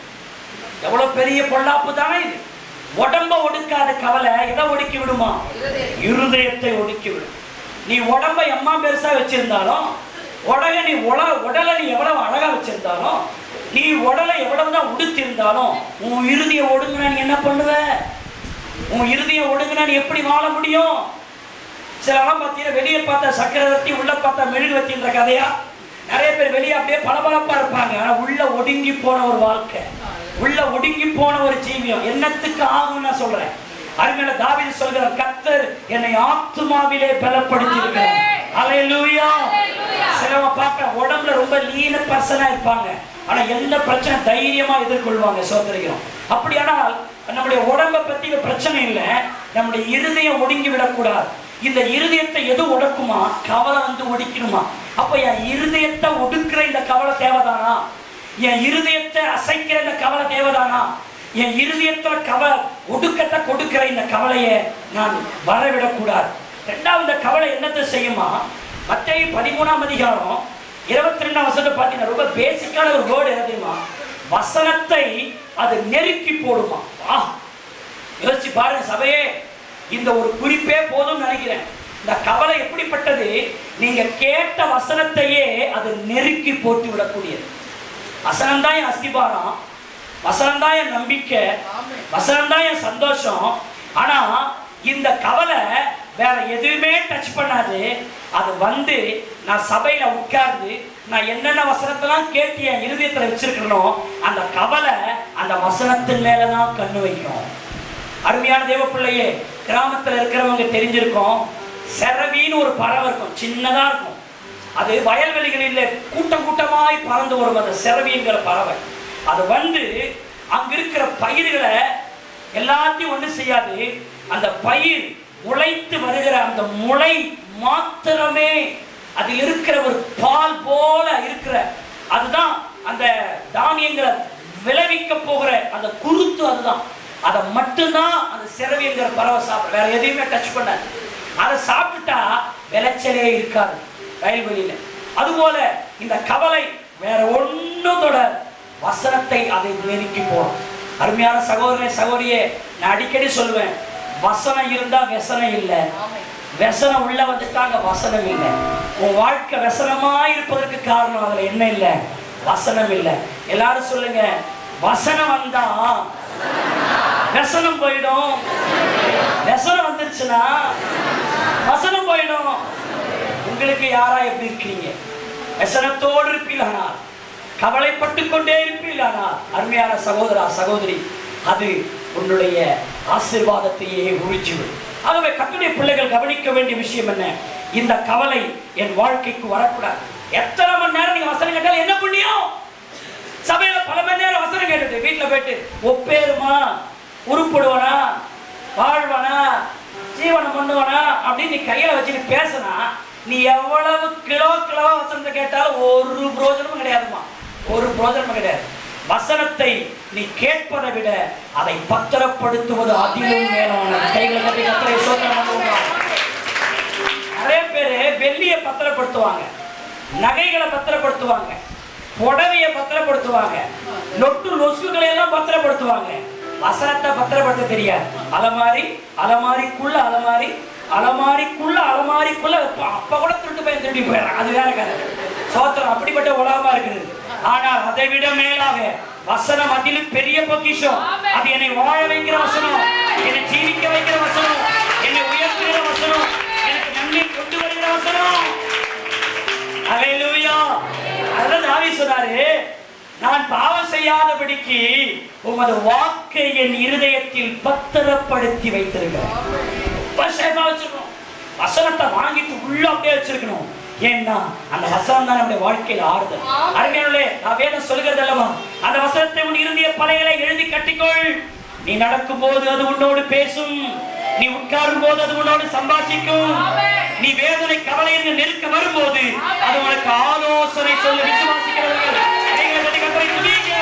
S2: எவ்வளவு பெரிய பொல்லாப்பு தானே இது உடம்ப ஒடுக்காத கவலை எதை ஒடுக்கி விடுமா இருதயத்தை ஒடுக்கி விடும் நீ உடம்ப எம்மா பெருசா வச்சிருந்தாலும் உடலை நீ உட உடலை நீ எவ்வளவு அழகா வச்சிருந்தாலும் நீ உடலை எவ்வளவுதான் உடுத்திருந்தாலும் உன் இறுதியை ஒடுங்கினா நீ என்ன பண்ணுவ உன் இறுதியை ஒடுங்கினா நீ எப்படி வாழ முடியும் சிலலாம் பார்த்தீங்கன்னா வெளியே பார்த்தா சக்கரவர்த்தி உள்ள பார்த்தா மெழுகுவத்தின்ற கதையா நிறைய பேர் வெளியே அப்படியே பளபளப்பா இருப்பாங்க ஆனா உள்ள ஒடுங்கி போன ஒரு வாழ்க்கை உள்ள ஒடுங்கி போன ஒரு ஜீவியம் என்னத்துக்கு ஆகும் நான் சொல்றேன் அருமையில தாவீது சொல்கிறார் கர்த்தர் என்னை ஆத்துமாவிலே பலப்படுத்தி இருக்கிறார் அலையலூயா சிலவங்க பார்க்க உடம்புல ரொம்ப லீன பர்சனா இருப்பாங்க ஆனா எந்த பிரச்சனை தைரியமா எதிர்கொள்வாங்க சோதரிக்கிறோம் அப்படியானால் நம்முடைய உடம்பை பத்தி இங்க பிரச்சனை இல்லை நம்முடைய இருதயம் ஒடுங்கி விடக்கூடாது இந்த இருதயத்தை எது ஒடுக்குமா கவலை வந்து ஒடுக்கணுமா அப்ப என் இருதயத்தை ஒடுக்குற இந்த கவலை தேவைதானா என் இருதயத்தை அசைக்கிற இந்த கவலை தேவைதானா என் இருதயத்துல கவலை ஒடுக்கத்தை கொடுக்கிற இந்த கவலையை நான் வரவிடக்கூடாது ரெண்டாவது இந்த கவலை என்னத்தை செய்யுமா மத்திய பதிமூணாம் அதிகாரம் இருபத்தி ரெண்டாம் வசனத்தை பார்த்தீங்கன்னா ரொம்ப பேசிக்கான ஒரு வேர்டு என்ன தெரியுமா வசனத்தை அது நெருக்கி போடுமா ஆ யோசிச்சு பாருங்க சபையே இந்த ஒரு குறிப்பே போதும்னு நினைக்கிறேன் இந்த கவலை எப்படிப்பட்டது நீங்க கேட்ட வசனத்தையே அது நெருக்கி போட்டு விடக்கூடியது வசனம் தான் என் அஸ்திபாரம் வசனம் தான் என் நம்பிக்கை வசனம் தான் என் சந்தோஷம் ஆனா இந்த கவலை வேற எதுவுமே டச் பண்ணாது அது வந்து நான் சபையில உட்கார்ந்து நான் என்னென்ன வசனத்தெல்லாம் கேட்டு என் இருதயத்துல வச்சிருக்கணும் அந்த கவலை அந்த வசனத்தின் மேலதான் கண்ணு வைக்கும் அருமையான தேவ பிள்ளையே கிராமத்துல இருக்கிறவங்க தெரிஞ்சிருக்கும் செரவின்னு ஒரு பறவை இருக்கும் சின்னதா இருக்கும் அது வயல்வெளிகளில் கூட்டம் கூட்டமாய் பறந்து வரும் அந்த செரவிங்கிற பறவை அது வந்து அங்க இருக்கிற பயிர்களை எல்லாத்தையும் ஒண்ணு செய்யாது அந்த பயிர் முளைத்து வருகிற அந்த முளை மாத்திரமே அதில் இருக்கிற ஒரு பால் போல இருக்கிற அதுதான் அந்த தானியங்களை விளைவிக்க போகிற அந்த குருத்து அதுதான் அதை மட்டும்தான் அந்த சிறவிங்கிற பறவை சாப்பிட வேற எதையுமே டச் பண்ணாது அதை சாப்பிட்டா விளைச்சலே இருக்காது வயல்வெளியில அதுபோல இந்த கவலை வேற ஒண்ணும் தொடர் வசனத்தை அதை நெருக்கி போடும் அருமையான சகோதரனே சகோதரியே நான் அடிக்கடி சொல்லுவேன் வசனம் இருந்தா வெசனம் இல்லை வெசனம் உள்ள வந்துட்டாங்க வசனம் இல்லை உன் வாழ்க்கை வெசனமா இருப்பதற்கு காரணம் அதுல என்ன இல்லை வசனம் இல்லை எல்லாரும் சொல்லுங்க வசனம் வந்தா வெசனம் போயிடும் வெசனம் வந்துருச்சுன்னா வசனம் போயிடும் உங்களுக்கு யாரா எப்படி இருக்கிறீங்க வெசனத்தோடு இருப்பீர்களானால் கவலைப்பட்டு கொண்டே இருப்பீர்களானால் அருமையான சகோதரா சகோதரி அது உன்னுடைய ஆசீர்வாதத்தையே உறிஞ்சிவிடும் ஆகவே கத்துடைய பிள்ளைகள் கவனிக்க வேண்டிய விஷயம் என்ன இந்த கவலை என் வாழ்க்கைக்கு வரக்கூடாது எத்தனை மணி நேரம் நீங்க வசனம் கேட்டாலும் என்ன புண்ணியம் சபையில பல மணி நேரம் வசனம் கேட்டுட்டு வீட்டுல போயிட்டு ஒப்பேருமா உருப்படுவானா வாழ்வானா ஜீவனம் பண்ணுவானா அப்படின்னு நீ கையில வச்சுட்டு பேசினா நீ எவ்வளவு கிலோ கிலோவா வசனத்தை கேட்டாலும் ஒரு பிரோஜனமும் கிடையாதுமா ஒரு பிரோஜனமும் கிடையாது வசனத்தை நீ கேட்பதை விட அதை பத்திரப்படுத்துவது அதிலும் மேலான கைகளை கட்டி கத்தரை சோதனை பண்ணுவாங்க நிறைய பேர் வெள்ளியை பத்திரப்படுத்துவாங்க நகைகளை பத்திரப்படுத்துவாங்க புடவையை பத்திரப்படுத்துவாங்க நொட்டு நொசுக்குகளை எல்லாம் பத்திரப்படுத்துவாங்க வசனத்தை பத்திரப்படுத்த தெரியாது அலமாரி அலமாரிக்குள்ள அலமாரி அலமாரிக்குள்ள அலமாரிக்குள்ள வைப்பான். அப்ப கூட திருட்டு போய் திருடி போயிடறான் அது வேற கதை சோத்திரம் அப்படிப்பட்ட உலகமா இருக்குது ஆனால் அதை விட மேலாக வசனம் அதிலும் பெரிய பொக்கிஷம் அது என்னை வாழ வைக்கிற வசனம் என்னை ஜீவிக்க வைக்கிற வசனம் என்னை உயர்த்துகிற வசனம் எனக்கு நன்மை கொண்டு வருகிற வசனம் அல்லேலூயா அதான் தாவி சொன்னாரு நான் பாவம் செய்யாதபடிக்கு உமது வாக்கை என் இருதயத்தில் பத்திரப்படுத்தி வைத்திருக்கிறேன் ரொம்ப சேஃபா வச்சிருக்கணும் வசனத்தை வாங்கிட்டு உள்ள அப்படியே வச்சிருக்கணும் ஏன்னா அந்த வசனம் தான் நம்முடைய வாழ்க்கையில ஆறுதல் அருமையானே நான் வேதம் சொல்கிறது அல்லவா அந்த வசனத்தை உன் இருதய பலைகளை எழுதி கட்டிக்கொள் நீ நடக்கும் போது அது உன்னோடு பேசும் நீ உட்காரும் போது அது உன்னோடு சம்பாஷிக்கும் நீ வேதனை கவலை என்று நெருக்க வரும்போது அது உனக்கு ஆலோசனை சொல்ல விசுவாசிக்கிறவர்கள் கைகளை தட்டி கர்த்தரை துதியுங்க.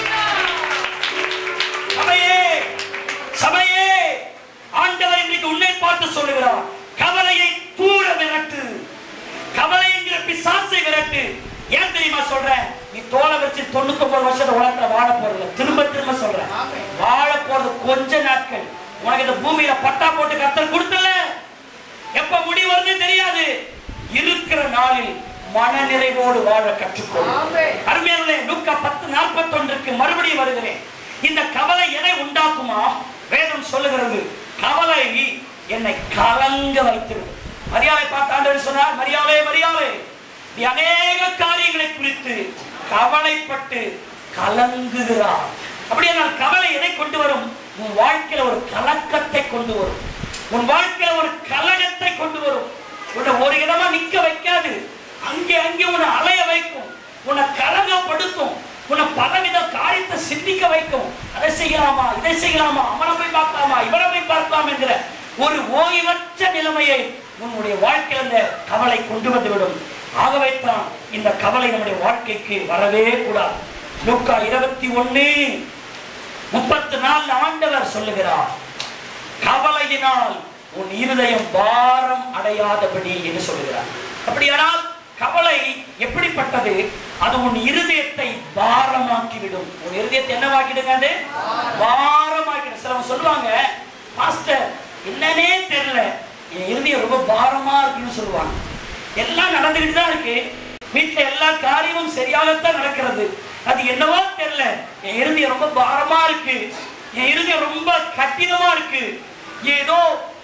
S2: சபையே சபையே ஆண்டவர் இன்றைக்கு உன்னை பார்த்து சொல்லுகிறார் கவலையை தூர விரட்டு கவலை என்கிற பிசாசை விரட்டு ஏன் தெரியுமா சொல்றேன் நீ தோலை வச்சு தொண்ணூத்தி ஒன்பது வருஷத்தை உலகத்துல வாழ போறதில்ல திரும்ப திரும்ப சொல்றேன் வாழ போறது கொஞ்ச நாட்கள் உனக்கு இந்த பூமியில பட்டா போட்டு கத்தல் கொடுத்தல எப்ப முடிவு வருதுன்னு தெரியாது இருக்கிற நாளில் மன நிறைவோடு வாழ கற்றுக்கொள் அருமையானே லூக்கா பத்து நாற்பத்தொன்றுக்கு மறுபடியும் வருகிறேன் இந்த கவலை எதை உண்டாக்குமா வேதம் சொல்லுகிறது கவலை என்னை கலங்க வைத்திருக்கும் மரியாதை பார்த்து ஆண்டவர் சொன்னார் மரியாதை மரியாதை நீ அநேக காரியங்களை குறித்து கவலைப்பட்டு கலங்குகிறார் அப்படியானால் கவலை எதை கொண்டு வரும் உன் வாழ்க்கையில ஒரு கலக்கத்தை கொண்டு வரும் உன் வாழ்க்கையில ஒரு கலகத்தை கொண்டு வரும் உன்னை ஒரு இடமா நிக்க வைக்காது அங்கே அங்கே உன்னை அலைய வைக்கும் உன்னை கலங்கப்படுத்தும் உன்னை பலவித காரியத்தை சிந்திக்க வைக்கும் அதை செய்யலாமா இதை செய்யலாமா அவனை போய் பார்க்கலாமா இவனை போய் பார்க்கலாம் என்கிற ஒரு ஓய்வற்ற நிலைமையை உன்னுடைய வாழ்க்கையில் அந்த கவலை கொண்டு வந்துவிடும் ஆகவே தான் இந்த கவலை நம்முடைய வாழ்க்கைக்கு வரவே கூடாது லூக்கா இருபத்தி ஒண்ணு முப்பத்தி நாலு ஆண்டவர் சொல்லுகிறார் கவலையினால் உன் இருதயம் பாரம் அடையாதபடி என்று சொல்லுகிறார் அப்படியானால் கவலை எப்படிப்பட்டது அது உன் இருதயத்தை பாரமாக்கிவிடும் உன் இருதயத்தை என்னவாக்கிடுங்க அது பாரமாக்கிடும் சிலவங்க சொல்லுவாங்க மாஸ்டர் என்னன்னே தெரியல என் இருதயம் ரொம்ப பாரமா இருக்குன்னு சொல்லுவாங்க எல்லாம் நடந்துகிட்டு தான் இருக்கு வீட்டுல எல்லா காரியமும் சரியாகத்தான் நடக்கிறது அது என்னவோ தெரியல என் இருதயம் ரொம்ப பாரமா இருக்கு என் இருதயம் ரொம்ப கடினமா இருக்கு ஏதோ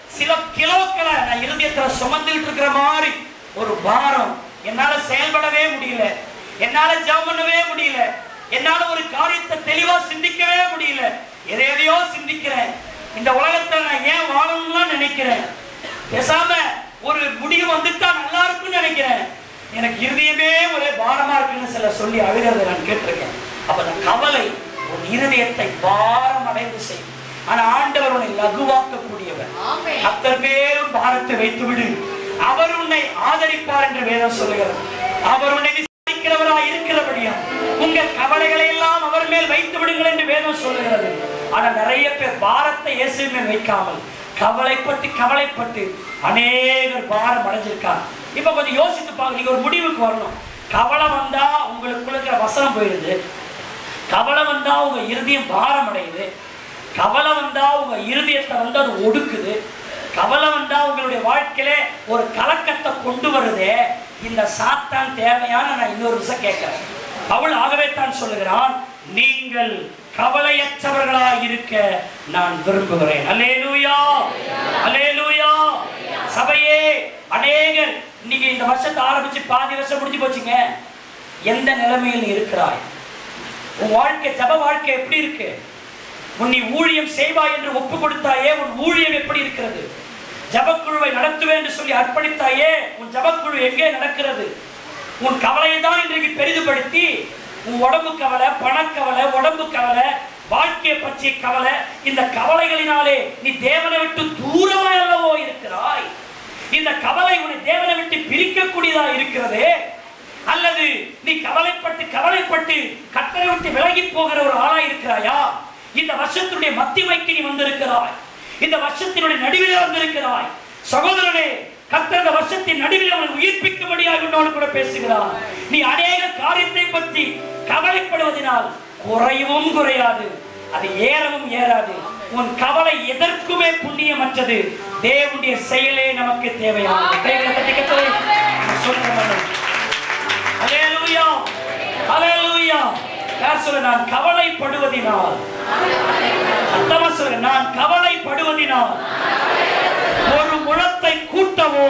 S2: சில கிலோக்களை நான் இருதயத்துல சுமந்துகிட்டு இருக்கிற மாதிரி ஒரு பாரம் என்னால செயல்படவே முடியல என்னால ஜெபம் பண்ணவே முடியல என்னால ஒரு காரியத்தை தெளிவா சிந்திக்கவே முடியல எதை எதையோ சிந்திக்கிறேன் இந்த உலகத்துல நான் ஏன் வாழணும்னு நினைக்கிறேன் பேசாம ஒரு முடிவு வந்துட்டா நல்லா இருக்கும்னு நினைக்கிறேன் எனக்கு இருதயமே ஒரே பாரமா இருக்குன்னு சில சொல்லி அழுகிறத நான் கேட்டிருக்கேன் அப்ப அந்த கவலை உன் இருதயத்தை பாரம் அடைந்து செய்யும் ஆனா ஆண்டவர் உன்னை லகுவாக்கக்கூடியவர்
S3: ஆமென்.
S2: அத்தனை பேரும் பாரத்தை வைத்து விடு அவர் உன்னை ஆதரிப்பார் என்று வேதம் சொல்லுகிறது அவர் உன்னை விசாரிக்கிறவராய் இருக்கிறபடியா உங்கள் கவலைகளை எல்லாம் அவர் மேல் வைத்து விடுங்கள் என்று வேதம் சொல்லுகிறது ஆனா நிறைய பேர் பாரத்தை இயேசு மேல் வைக்காமல் கவலைப்பட்டு கவலைப்பட்டு அநேகர் பாரம் அடைஞ்சிருக்காங்க இப்ப கொஞ்சம் யோசித்து பாருங்க நீங்க ஒரு முடிவுக்கு வரணும் கவலை வந்தா உங்களுக்குள்ள இருக்கிற வசனம் போயிருது கவலை வந்தா உங்க இருதயம் பாரம் அடையுது கவலை வந்தா உங்க இருதயத்தை வந்து அது ஒடுக்குது கவலை வந்தா உங்களுடைய வாழ்க்கையில ஒரு கலக்கத்தை கொண்டு வருதே இந்த சாத்தான் தேவையான நான் இன்னொரு விஷயம் கேட்கிறேன் பவுல் ஆகவே தான் சொல்லுகிறான் நீங்கள் கவலையற்றவர்களாய் இருக்க நான் விரும்புகிறேன் அல்லேலூயா அல்லேலூயா சபையே அநேகர் இன்னைக்கு இந்த வருஷத்தை ஆரம்பிச்சு பாதி வருஷம் முடிஞ்சு போச்சுங்க எந்த நிலைமையில் நீ இருக்கிறாய் உன் வாழ்க்கை ஜப வாழ்க்கை எப்படி இருக்கு உன் நீ ஊழியம் செய்வாய் என்று ஒப்பு கொடுத்தாயே உன் ஊழியம் எப்படி இருக்கிறது ஜபக்குழுவை நடத்துவேன் என்று சொல்லி அர்ப்பணித்தாயே உன் ஜபக்குழு எங்கே நடக்கிறது உன் கவலையை தான் இன்றைக்கு பெரிதுபடுத்தி உன் உடம்பு கவலை பணக்கவலை உடம்பு கவலை வாழ்க்கையை பற்றிய கவலை இந்த கவலைகளினாலே நீ தேவனை விட்டு தூரமாய் அல்லவோ இருக்கிறாய் இந்த கவலை உன்னை தேவனை விட்டு பிரிக்கக்கூடியதா இருக்கிறதே அல்லது நீ கவலைப்பட்டு கவலைப்பட்டு கத்தரை விட்டு விலகி போகிற ஒரு ஆளா இருக்கிறாயா இந்த வருஷத்தினுடைய மத்திமைக்கு நீ வந்திருக்கிறாய் இந்த வருஷத்தினுடைய நடுவிலே வந்திருக்கிறாய் சகோதரனே கத்தர் இந்த வருஷத்தின் நடுவில் அவன் உயிர்ப்பிக்கும்படியாக உன்னோடு கூட பேசுகிறார் நீ அநேக காரியத்தை பற்றி கவலைப்படுவதனால் குறையவும் குறையாது அது ஏறவும் ஏறாது உன் கவலை எதற்குமே புண்ணியமற்றது தேவனுடைய செயலே நமக்கு தேவையானது கைகளை தட்டி கத்தரை சொல்றேன் ஹalleluya ஹalleluya யார் சொல்ல நான் கவலைப்படுவதினால் சத்தமா சொல்ல நான் கவலைப்படுவதினால் ஒரு முழத்தை கூட்டவோ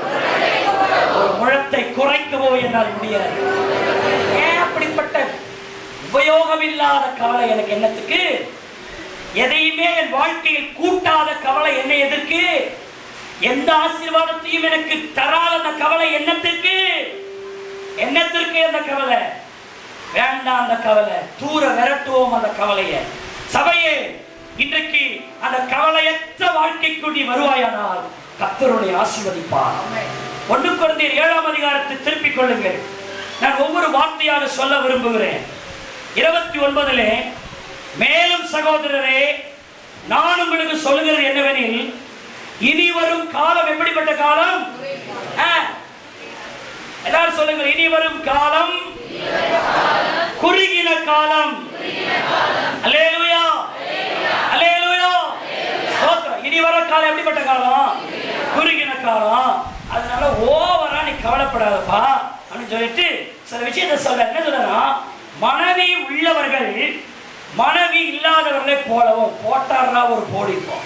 S2: ஒரு முழத்தை குறைக்கவோ என்னால் முடியாது ஏன் அப்படிப்பட்ட உபயோகமில்லாத கவலை எனக்கு என்னத்துக்கு எதையுமே என் வாழ்க்கையில் கூட்டாத கவலை என்ன எதற்கு எந்த ஆசீர்வாதத்தையும் எனக்கு தராத அந்த கவலை என்னத்துக்கு என்னத்திற்கு அந்த கவலை வேண்டாம் அந்த கவலை தூர விரட்டுவோம் அந்த கவலையை சபையே இன்றைக்கு அந்த கவலையற்ற வாழ்க்கைக்கு நீ வருவாயானால் கத்தருடைய ஆசீர்வதிப்பார் ஒன்று குழந்தையர் ஏழாம் அதிகாரத்தை திருப்பிக் கொள்ளுங்கள் நான் ஒவ்வொரு வார்த்தையாக சொல்ல விரும்புகிறேன் இருபத்தி ஒன்பதிலே மேலும் சகோதரரே நான் உங்களுக்கு சொல்லுகிறது என்னவெனில் இனி வரும் காலம் எப்படிப்பட்ட காலம் ஆ, எல்லாரும் சொல்லுங்கள் இனி வரும் காலம் குறுகின காலம் அல்லேலூயா அல்லேலூயா ஸ்தோத்திரம் இனி வர காலம் எப்படிப்பட்ட காலம் குறுகின காலம் அதனால ஓவரா நீ கவலைப்படாதப்பா அப்படின்னு சொல்லிட்டு சில விஷயத்தை சொல்ல என்ன சொல்றா மனைவி உள்ளவர்கள் மனைவி இல்லாதவர்களை போலவும் போட்டாடுறா ஒரு போடிப்போம்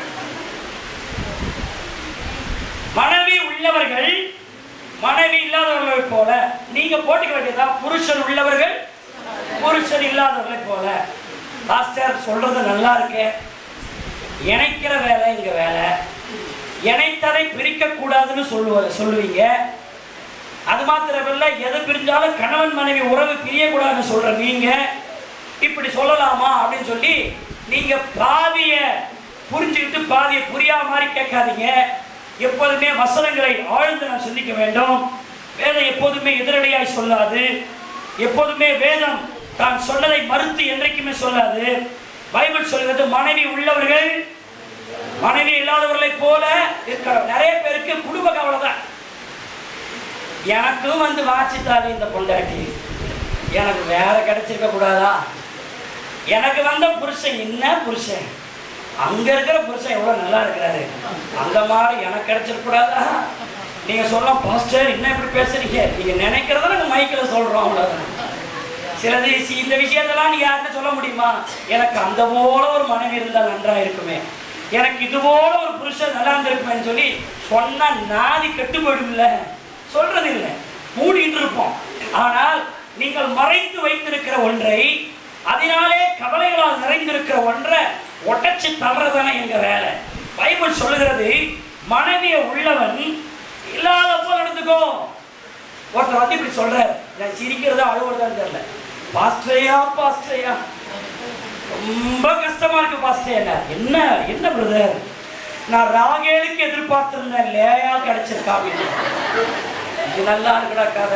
S2: மனைவி உள்ளவர்கள் மனைவி இல்லாதவர்களை போல நீங்க போட்டுக்க வேண்டியதா புருஷன் உள்ளவர்கள் புருஷன் இல்லாதவர்களை போல பாஸ்டர் சொல்றது நல்லா இருக்கு இணைக்கிற வேலை இங்க வேலை இணைத்ததை பிரிக்க கூடாதுன்னு சொல்லுவ சொல்லுவீங்க அது மாத்திரமல்ல எது பிரிஞ்சாலும் கணவன் மனைவி உறவு பிரியக்கூடாதுன்னு சொல்ற நீங்க இப்படி சொல்லலாமா அப்படின்னு சொல்லி நீங்க பாதிய புரிஞ்சுக்கிட்டு பாதியை புரியாத மாதிரி கேட்காதீங்க எப்போதுமே வசனங்களை ஆழ்ந்து நாம் சிந்திக்க வேண்டும் வேதம் எப்போதுமே எதிரடையாய் சொல்லாது எப்போதுமே வேதம் தான் சொன்னதை மறுத்து என்றைக்குமே சொல்லாது பைபிள் சொல்கிறது மனைவி உள்ளவர்கள் மனைவி இல்லாதவர்களைப் போல இருக்கிற நிறைய பேருக்கு குடும்ப கவலை தான் எனக்கும் வந்து வாச்சித்தாரு இந்த பொண்டாட்டி எனக்கு வேற கிடைச்சிருக்க கூடாதா எனக்கு வந்த புருஷன் என்ன புருஷன் அங்க இருக்கிற புருஷன் எவ்வளவு நல்லா இருக்கிறாரு அந்த மாதிரி எனக்கு கிடைச்சிருக்க கூடாதா நீங்க சொல்லலாம் பாஸ்டர் என்ன இப்படி பேசுறீங்க நீங்க நினைக்கிறத நாங்க மைக்கில சொல்றோம் அவ்வளவுதான் சிலது சி- இந்த விஷயத்தெல்லாம் நீ யாருன்னு சொல்ல முடியுமா எனக்கு அந்த போல ஒரு மனைவி இருந்தால் நன்றா இருக்குமே எனக்கு இது போல ஒரு புருஷன் நல்லா இருந்திருப்பேன்னு சொல்லி சொன்னா நாதி கெட்டு போயிடும்ல சொல்றது இல்லை மூடிட்டு இருப்போம் ஆனால் நீங்கள் மறைத்து வைத்திருக்கிற ஒன்றை அதனாலே கவலைகளால் நிறைந்திருக்கிற ஒன்றை ஒட்டச்சு தள்ளுறதானே எங்க வேலை பைபிள் சொல்லுகிறது மனைவிய உள்ளவன் இல்லாத போல் நடந்துக்கோ ஒருத்தர் வந்து இப்படி சொல்றார் நான் சிரிக்கிறதா அழுவுறதான்னு தெரியல பாஸ்டரையா பாஸ்டரையா ரொம்ப கஷ்டமா இருக்கு பாஸ்டர் என்ன என்ன என்ன பிரதர் நான் ராகேலுக்கு எதிர்பார்த்திருந்தேன் லேயா கிடைச்சிருக்கா அப்படின்னு இது நல்லா இருக்குடா கதை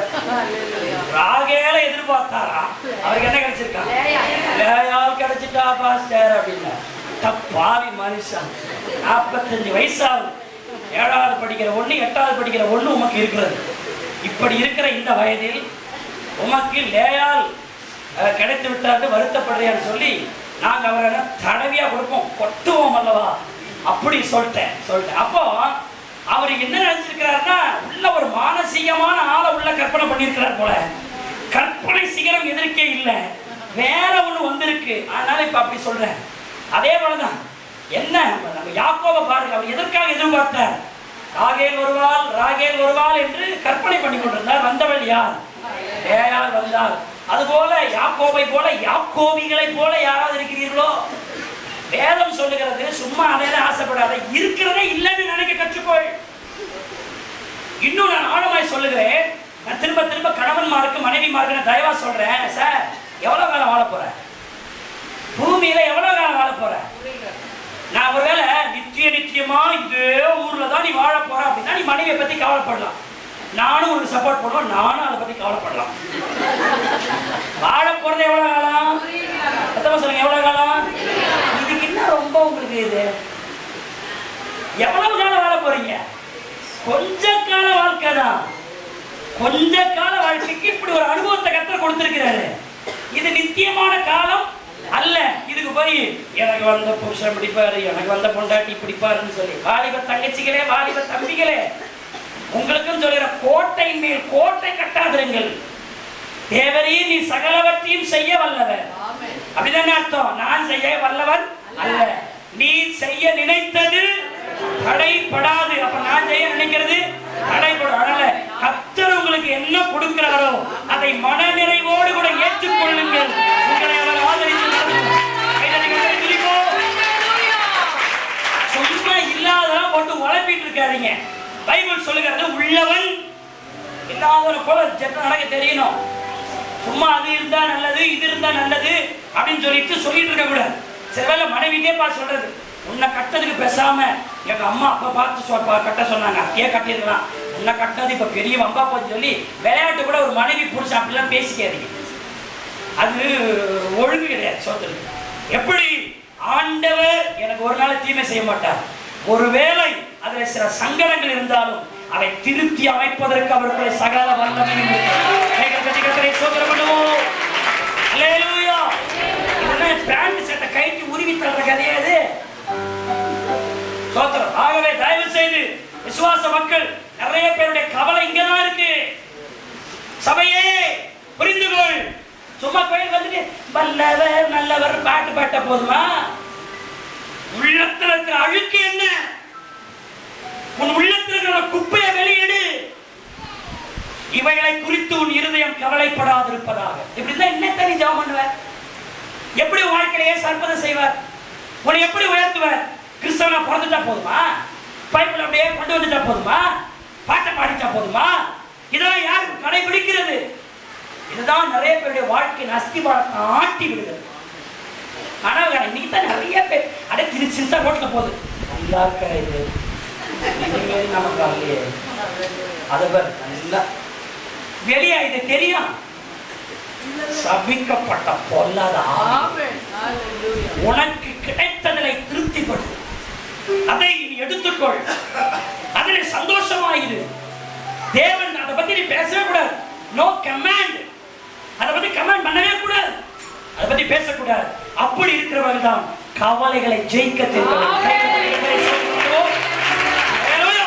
S2: ராகேல எதிர்பார்த்தாரா அவருக்கு என்ன கிடைச்சிருக்கா லேயா கிடைச்சிட்டா பாஸ்டர் அப்படின்னா தப்பாவி மனுஷன் நாற்பத்தஞ்சு வயசாகும் ஏழாவது படிக்கிற ஒண்ணு எட்டாவது படிக்கிற ஒண்ணு உமக்கு இருக்கிறது இப்படி இருக்கிற இந்த வயதில் உமக்கு லேயால் அஹ், கிடைத்து விட்டாரு வருத்தப்படுறியான்னு சொல்லி நாங்க அவரை தடவியா கொடுப்போம் கொட்டுவோம் அல்லவா அப்படி சொல்லிட்டேன் சொல்லிட்டேன் அப்போ அவர் என்ன நினைச்சிருக்கிறாருன்னா உள்ள ஒரு மானசீகமான ஆளை உள்ள கற்பனை பண்ணியிருக்கிறார் போல கற்பனை சிகரம் எதிர்க்கே இல்லை வேற ஒண்ணு வந்திருக்கு அதனால இப்ப அப்படி சொல்றேன் அதே போலதான் என்ன நம்ம யாக்கோபை பாருங்க அவர் எதற்காக எதிர்பார்த்தார் ராகேல் வருவாள் ராகேல் வருவாள் என்று கற்பனை பண்ணி கொண்டிருந்தார் வந்தவள் யார் ஏயால் வந்தாள் அதுபோல யாக்கோபை போல யாக்கோபிகளை போல யாராவது இருக்கிறீர்களோ வேதம் சொல்லுகிறது சும்மா அதையில ஆசைப்படாத இருக்கிறதே இல்லைன்னு நினைக்க கற்றுக்கொள் இன்னும் நான் ஆழமாய் சொல்லுகிறேன் நான் திரும்ப திரும்ப கணவன்மாருக்கு மனைவிமாருக்கு நான் தயவா சொல்றேன் சார் எவ்வளவு காலம் வாழ போறேன் பூமியில எவ்வளவு காலம் வாழ போறேன் நான் ஒருவேளை நித்திய நித்தியமா இதே ஊர்ல தான் நீ வாழ போற அப்படின்னா நீ மனைவியை பத்தி கவலைப்படலாம் நானும் உனக்கு சப்போர்ட் பண்ணுவோம் நானும் அதை பத்தி கவலைப்படலாம் வாழ போறது எவ்வளவு காலம் எத்தனை சொல்லுங்க எவ்வளவு காலம் இதுக்கு என்ன ரொம்ப உங்களுக்கு இது எவ்வளவு காலம் வாழ போறீங்க கொஞ்ச கால வாழ்க்கை தான் கொஞ்ச கால வாழ்க்கைக்கு இப்படி ஒரு அனுபவத்தை கத்தர் கொடுத்திருக்கிறாரு இது நித்தியமான காலம் அல்ல இதுக்கு போய் எனக்கு வந்த புருஷன் பிடிப்பாரு எனக்கு வந்த பொண்டாட்டி பிடிப்பாருன்னு சொல்லி வாலிப தங்கச்சிகளே வாலிப தம்பிகளே உங்களுக்கும் சொல்கிற கோட்டை மேல் கோட்டை கட்டாதிருங்கள் தேவரே நீ சகலவற்றையும் செய்ய வல்லவர் அப்படிதானே அர்த்தம் நான் செய்ய வல்லவன் அல்ல நீ செய்ய நினைத்தது தடைப்படாது அப்ப நான் செய்ய நினைக்கிறது தடைப்படும் அதனால கத்தர் உங்களுக்கு என்ன கொடுக்கிறாரோ அதை மன நிறைவோடு கூட ஏற்றுக்கொள்ளுங்கள் உங்களை அவர் ஆதரித்து நடத்துவார். கைதட்டி கத்தரை துதிப்போம். சும்மா இல்லாததான் போட்டு உழப்பிட்டு இருக்காதீங்க பைபிள் சொல்லுகிறது உள்ளவன் இல்லாதவனை போல ஜென்மம் நடக்க தெரியணும் சும்மா அது இருந்தா நல்லது இது இருந்தா நல்லது அப்படின்னு சொல்லிட்டு சொல்லிட்டு இருக்க கூடாது சில வேளை மனைவிட்டே பார்த்து சொல்றது உன்னை கட்டதுக்கு பேசாம எங்க அம்மா அப்பா பார்த்து சொ- பா- கட்ட சொன்னாங்க ஏன் கட்டியிருக்கலாம் உன்னை கட்டது இப்ப பெரிய வம்பா போச்சு சொல்லி விளையாட்டு கூட ஒரு மனைவி புருஷன் அப்படிலாம் பேசிக்காதீங்க அது ஒழுங்கு கிடையாது சோதனை எப்படி ஆண்டவர் எனக்கு ஒரு நாள் தீமை செய்ய மாட்டார் ஒருவேளை அதுல சில சங்கடங்கள் இருந்தாலும் அதை திருத்தி அமைப்பதற்கு அவருடைய சகல வல்லமை உண்டு. கைகள் தட்டி கர்த்தரை ஸ்தோத்திரம் பண்ணுவோம். அல்லேலூயா. இதெல்லாம் பேண்ட் சட்டை கைக்கு உருவி தள்ளுற கதையா இது சோத்திரம் ஆகவே தயவு செய்து விசுவாச மக்கள் நிறைய பேருடைய கவலை இங்கதான் இருக்கு சபையே புரிந்து கொள் சும்மா கோயில் வந்துட்டு வல்லவர் நல்லவர் பாட்டு பாட்ட போதுமா உள்ளத்துல இருக்கிற அழுக்கு என்ன உன் உள்ளத்துல இருக்கிற குப்பையை வெளியிடு இவைகளை குறித்து உன் இருதயம் கவலைப்படாதிருப்பதாக இப்படிதான் என்ன நீ ஜெபம் பண்ணுவ எப்படி உன் வாழ்க்கையிலேயே சற்பதை செய்வார் உன்னை எப்படி உயர்த்துவார் கிறிஸ்தவனா பிறந்துட்டா போதுமா பைபிள் அப்படியே கொண்டு வந்துட்டா போதுமா பாட்டை பாடிட்டா போதுமா இதெல்லாம் யார் கடைபிடிக்கிறது இதுதான் நிறைய பேருடைய வாழ்க்கையின் அஸ்திபாரத்தை ஆட்டி விடுகிறது ஆனால் இன்னைக்கு தான் நிறைய பேர் அடே திருச்சிருச்சா ரோட்ல போகுது நல்லா இருக்கா இது இனிமேல் நமக்கு அல்லையே அதை பாரு நல்லா வெளியா இது தெரியும் சபிக்கப்பட்ட பொல்லாத ஆவி. உனக்கு கிடைத்ததிலை திருப்திப்படு அதை நீ எடுத்துக்கொள் அதில் சந்தோஷமாயிரு தேவன் அதை பத்தி நீ பேசவே கூடாது நோ கமாண்ட் அதை பத்தி கமாண்ட் பண்ணவே கூடாது அதை பத்தி பேசக்கூடாது அப்படி இருக்கிறவர்கள் தான் கவலைகளை ஜெயிக்க தெரிந்தவர்கள். கைகளை சொல்லுவோம். Hallelujah.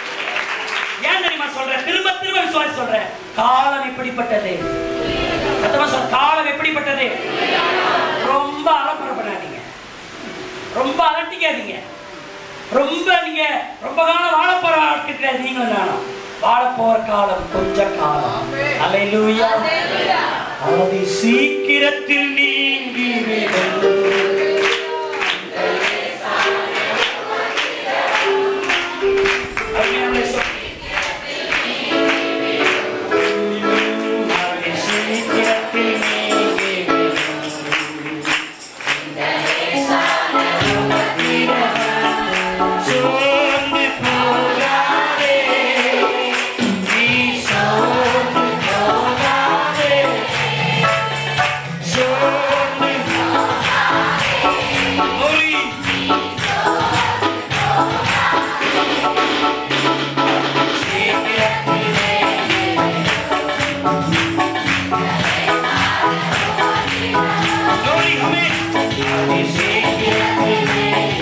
S2: ஏன் தெரியுமா சொல்றேன் திரும்ப திரும்ப விசுவாசி சொல்றேன் காலம் எப்படிப்பட்டது சத்தமா சொல் காலம் எப்படிப்பட்டது ரொம்ப அலப்பறை பண்ணாதீங்க ரொம்ப அலட்டிக்காதீங்க ரொம்ப நீங்க ரொம்ப காலம் வாழ போற ஆட்கள் கிடையாது நீங்களும் நானும் வாழ போற காலம் கொஞ்ச காலம் அல்லேலூயா அது சீக்கிரத்தில் நீங்கிவிடும் அருமையானவர்களே, சொல். அது சீக்கிரத்தில் நீங்கிவிடும். சோர்ந்து போகாதே நீ சோர்ந்து போகாதே சோர்ந்து ஒளி சீக்கிரத்திலே ஒளி ஹமே அது சீக்கிரத்திலே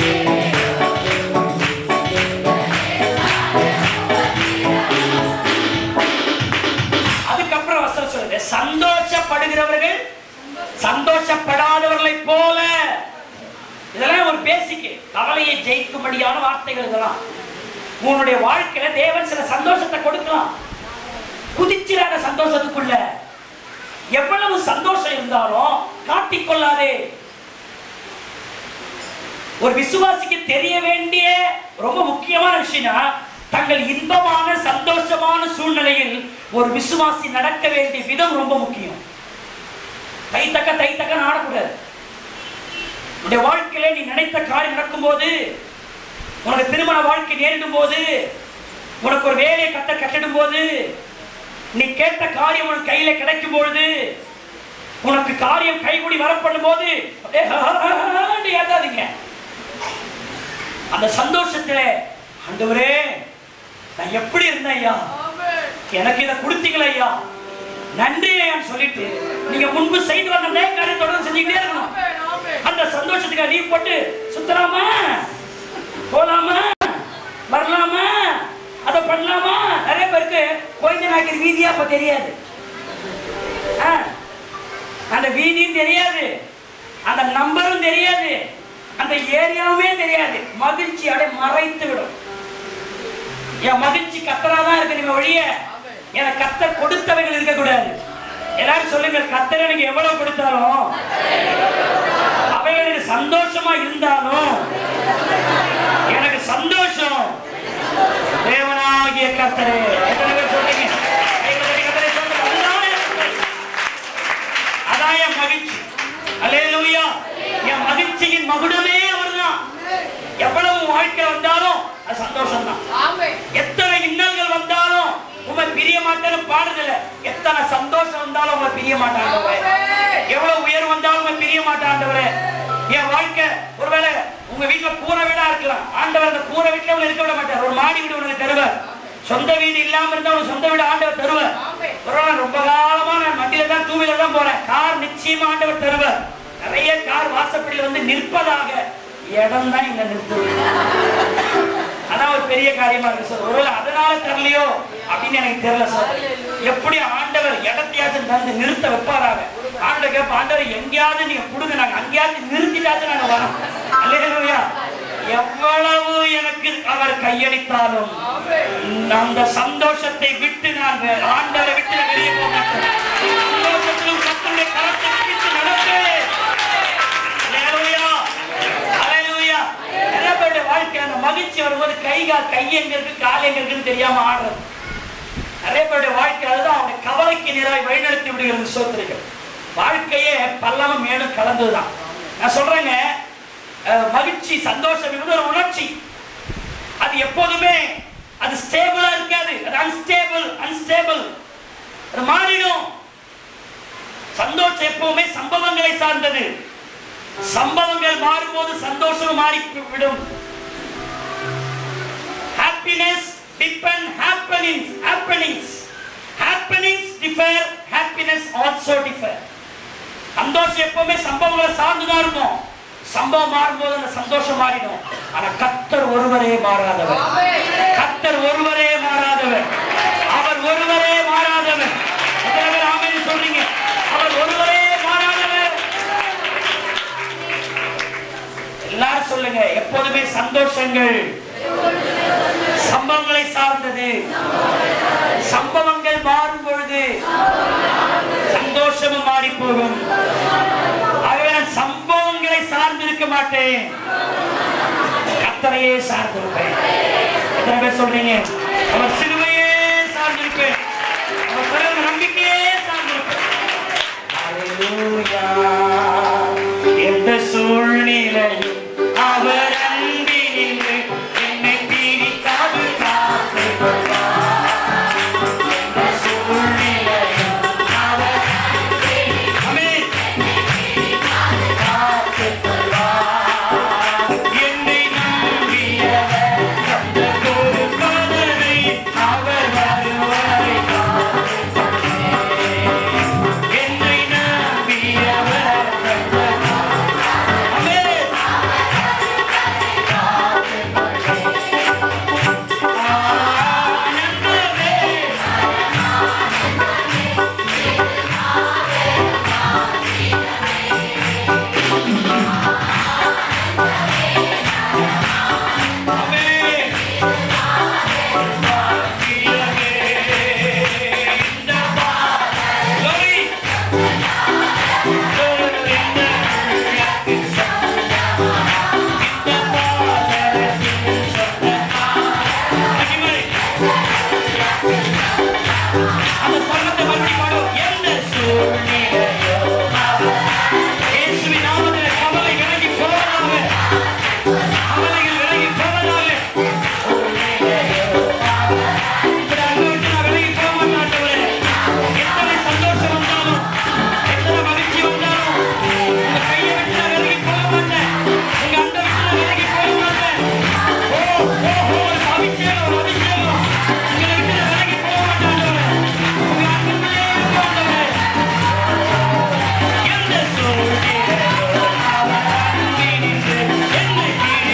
S2: அதுக்கப்புறம் வசனம் சொல்லுது சந்தோஷப்படுகிறவர்கள் சந்தோஷப்படாதவர்களை போல இதெல்லாம் ஒரு பேசிக் கவலையை ஜெயிக்கும்படியான வார்த்தைகள் இதெல்லாம் உன்னுடைய வாழ்க்கையில தேவன் சில சந்தோஷத்தை கொடுக்கலாம் குதிச்சிடாத சந்தோஷத்துக்குள்ள எவ்வளவு சந்தோஷம் இருந்தாலும் காட்டிக்கொள்ளாதே ஒரு விசுவாசிக்கு தெரிய வேண்டிய ரொம்ப முக்கியமான விஷயம்னா தங்கள் இன்பமான சந்தோஷமான சூழ்நிலையில் ஒரு விசுவாசி நடக்க வேண்டிய விதம் ரொம்ப முக்கியம் தைத்தக்க தைத்தக்க ஆடக்கூடாது உன்னுடைய வாழ்க்கையில நீ நினைத்த காரியம் நடக்கும்போது உனக்கு திருமண வாழ்க்கை நேரிடும் போது உனக்கு ஒரு வேலையை கத்த கட்டிடும் போது நீ கேட்ட காரியம் உனக்கு கையில கிடைக்கும் பொழுது உனக்கு காரியம் கைகூடி வரப்படும் போது அப்படியே ஹான்னு ஏத்தாதீங்க அந்த சந்தோஷத்துல ஆண்டவரே நான் எப்படி இருந்தேன் ஐயா எனக்கு இதை கொடுத்தீங்களே ஐயா நன்றி ஐயான்னு சொல்லிட்டு நீங்க முன்பு செய்து வந்த அதே காரியம் தொடர்ந்து செஞ்சுக்கிட்டே இருக்கணும் அந்த சந்தோஷத்துக்கு லீவ் போட்டு சுத்தலாமா போலாமா வரலாமா அதை பண்ணலாமா நிறைய பேருக்கு கோயில் நாய்க்கிற வீதியா அப்ப தெரியாது ஆ, அந்த வீதியும் தெரியாது அந்த நம்பரும் தெரியாது அந்த ஏரியாவுமே தெரியாது மகிழ்ச்சி அப்படியே மறைத்து விடும் என் மகிழ்ச்சி கத்தராதான் இருக்கு நீங்க ஒழிய எனக்கு கத்தர் கொடுத்தவைகள் இருக்கக்கூடாது எல்லாரும் சொல்லுங்க கத்தர் எனக்கு எவ்வளவு கொடுத்தாலும் அவைகள் எனக்கு சந்தோஷமா இருந்தாலும் எனக்கு சந்தோஷம் தேவனாகிய கத்தரே எத்தனை பேர் சொல்றீங்க கைகளை தட்டி கர்த்தரை சொல்லுங்க. அதுதான் எனக்கு சந்தோஷம். அதான் என் மகிழ்ச்சி அல்லேலூயா என் மகிழ்ச்சியின் மகுடமே அவர்தான் எவ்வளவு வாழ்க்கை வந்தாலும் அது சந்தோஷம் தான் எத்தனை இன்னல்கள் வந்தாலும் உண்மை பிரிய மாட்டேன்னு பாடுதில்ல எத்தனை சந்தோஷம் வந்தாலும் உங்களை பிரிய மாட்டாண்டவரே எவ்வளவு உயர் வந்தாலும் உங்களை பிரிய மாட்டாண்டவரே என் வாழ்க்கை ஒருவேளை உங்க வீட்டுல கூரை வீடா இருக்கலாம் ஆண்டவர் அந்த கூரை வீட்டுல உங்களை இருக்க விட மாட்டார் ஒரு மாடி வீடு உனக்கு தருவார் சொந்த வீடு இல்லாம இருந்தா உனக்கு சொந்த வீடு ஆண்டவர் தருவார் ஒருவேளை ரொம்ப காலமா நான் வண்டியில தான் டூ வீலர் தான் போறேன் கார் நிச்சயமா ஆண்டவர் தருவார் நிறைய கார் வாசப்படியில் வந்து நிற்பதாக இடம் தான் இங்க நிறுத்துவது அதான் ஒரு பெரிய காரியமா இருக்கு சார் ஒருவேளை அதனால தரலையோ அப்படின்னு எனக்கு தெரியல சார் எப்படி ஆண்டவர் இடத்தையாச்சும் தந்து நிறுத்த வைப்பாராக ஆண்டவர் கேட்ப ஆண்டவர் எங்கேயாவது நீங்க கொடுங்க நாங்க அங்கேயாவது நிறுத்திட்டாச்சும் நாங்க வரோம் அல்லேலூயா எவ்வளவு எனக்கு அவர் கையளித்தாலும் அந்த சந்தோஷத்தை விட்டு நான் வே- ஆண்டவரை விட்டு நான் வெளியே போக மாட்டேன் சந்தோஷத்திலும் கர்த்தருடைய கரத்தை பிடித்து நடப்பேன் அல்லேலூயா அல்லேலூயா நிறைய பேருடைய வாழ்க்கை அந்த மகிழ்ச்சி வரும்போது கை கால் கை எங்க இருக்கு கால் எங்க இருக்குன்னு தெரியாம ஆடுறது நிறைய பேருடைய வாழ்க்கை அதுதான் அவனை கவலைக்கு நேராய் வழிநடத்தி விடுகிறது சோத்திரிகள் வாழ்க்கையே பள்ளமும் மேலும் கலந்ததுதான் நான் சொல்றேங்க அஹ், மகிழ்ச்சி சந்தோஷம் என்பது ஒரு உணர்ச்சி அது எப்போதுமே அது ஸ்டேபிளா இருக்காது அது அன்ஸ்டேபிள் அன்ஸ்டேபிள் அது மாறிடும் சந்தோஷம் எப்பவுமே சம்பவங்களை சார்ந்தது சம்பவங்கள் மாறும்போது சந்தோஷம் மாறி விடும் happiness depend happenings happenings happenings differ happiness also differ சந்தோஷம் எப்பவுமே சம்பவங்களை சார்ந்துதான் இருக்கும் சம்பவம் மாறும்போது அந்த சந்தோஷம் மாறிடும் ஆனா கத்தர் ஒருவரே மாறாதவர் கத்தர் ஒருவரே மாறாதவர் அவர் ஒருவரே மாறாதவர் எத்தனை பேர் ஆமென்னு சொல்றீங்க அவர் ஒருவரே மாறாதவர் எல்லாரும் சொல்லுங்க எப்போதுமே சந்தோஷங்கள் சம்பவங்களை சார்ந்தது சம்பவங்கள் மாறும் பொழுது சந்தோஷமும் மாறி போகும் ஆகவே நான் சம்பவங்களை சார்ந்திருக்க மாட்டேன் கத்தரையே சார்ந்திருப்பேன் எத்தனை பேர் சொல்றீங்க அவர் சிலுவையே சார்ந்திருப்பேன் அவர் பிறகு நம்பிக்கையே சார்ந்திருப்பேன் Hallelujah. எந்த சூழ்நிலையும் அவர் அன்பினின்று என்னை பிரிக்காது காத்துக் கொள்வார். எந்த சூழ்நிலையும் அவர் ஆமென். காத்துக் கொள்வார். என்னை நம்பியவர் அந்த கொடுப்பதனை அவர் வருவரை காத்துக் கொள்வேன். என்னை நம்பியவர் அந்த ஆமென். ஆனந்தமே ஆமென். கவலைகள் விலகி போவதாக இப்படி அனுபவித்து நான் விலகி போக மாட்டேன் எத்தனை சந்தோஷம் வந்தாலும் எத்தனை மகிழ்ச்சி வந்தாலும் உங்க கையை விட்டு நான் விலகி போக மாட்டேன் உங்க அண்டை விட்டு நான் விலகி போக மாட்டேன் ஓ ஓ ஓ ஒரு அபிஷேகம் ஒரு அபிஷேகம் உங்களை விட்டு நான் விலகி போக மாட்டேன் உங்க அன்பிலே இருப்பேன் எந்த சூழ்நிலையோ அவர் அன்பினின்று என்னை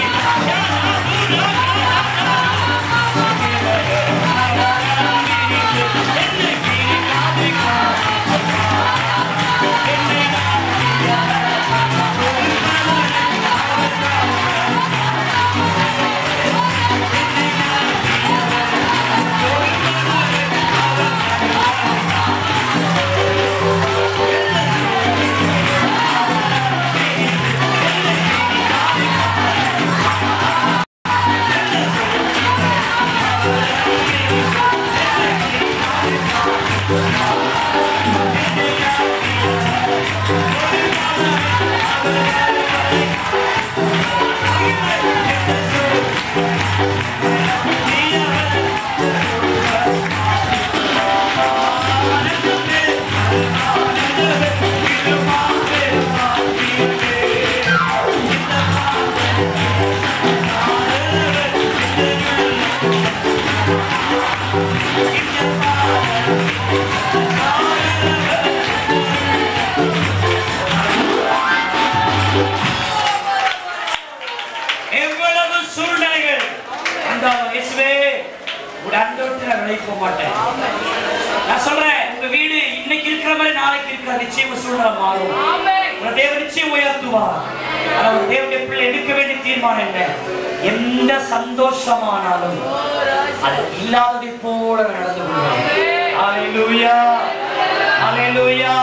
S2: எவ்வளவு சூழ்நிலைகள் அந்த இயேசுவே உங்க அன்பை விட்டு நான் விலகி போக மாட்டேன் நான் சொல்றேன் உங்க வீடு இன்னைக்கு இருக்கிற மாதிரி நாளைக்கு இருக்கிற நிச்சயமா சூழ்நிலை மாறும் உங்க தேவன் நிச்சயம் உயர்த்துவார் ஆனா ஒரு தேவனுடைய பிள்ளை எடுக்க வேண்டிய தீர்மானம் என்ன எந்த சந்தோஷமானாலும் அது இல்லாததை போல நான் நடந்து கொள்வேன் ஹalleluya ஹalleluya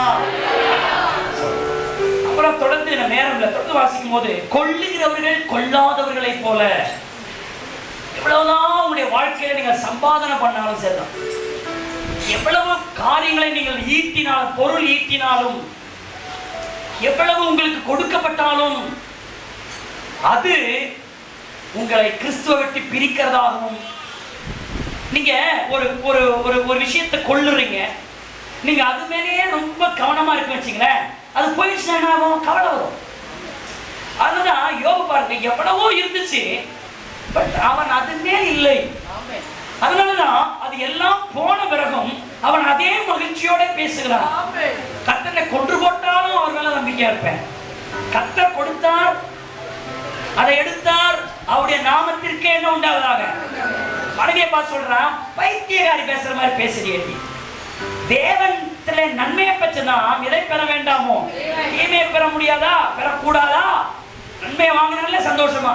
S2: அப்புறம் தொடர்ந்து இந்த நேரம்ல தொடர்ந்து வாசிக்கும் போது கொள்ளுகிறவர்கள் கொள்ளாதவர்களைப் போல எவ்வளவுதான் உங்களுடைய வாழ்க்கையில நீங்க சம்பாதனை பண்ணாலும் சரிதான் எவ்வளவு காரியங்களை நீங்கள் ஈட்டினாலும் பொருள் ஈட்டினாலும் எவ்வளவு உங்களுக்கு கொடுக்கப்பட்டாலும் அது உங்களை கிறிஸ்துவ விட்டு பிரிக்கிறதாகவும் நீங்க ஒரு ஒரு ஒரு ஒரு விஷயத்தை கொள்ளுறீங்க நீங்க அது மேலேயே ரொம்ப கவனமா இருக்கு வச்சுங்களேன் அது போயிடுச்சுன்னா என்ன ஆகும் கவலை வரும் அதுதான் யோக பாருங்க எவ்வளவோ இருந்துச்சு பட் அவன் அது மேல் இல்லை அதனாலதான் அது எல்லாம் போன பிறகும் அவன் அதே மகிழ்ச்சியோட பேசுகிறான் கத்தனை கொன்று போட்டாலும் அவர் மேல நம்பிக்கையா இருப்பேன் கத்தர் கொடுத்தார் அதை எடுத்தார் அவருடைய நாமத்திற்கே என்ன உண்டாவதாக மனைவியை பார்த்து சொல்றான் பைத்தியகாரி பேசுற மாதிரி பேசுறியே நீ தேவனத்துல நன்மையை பெற்ற நாம் எதை பெற வேண்டாமோ தீமையை பெற முடியாதா பெறக்கூடாதா நன்மையை வாங்கினால சந்தோஷமா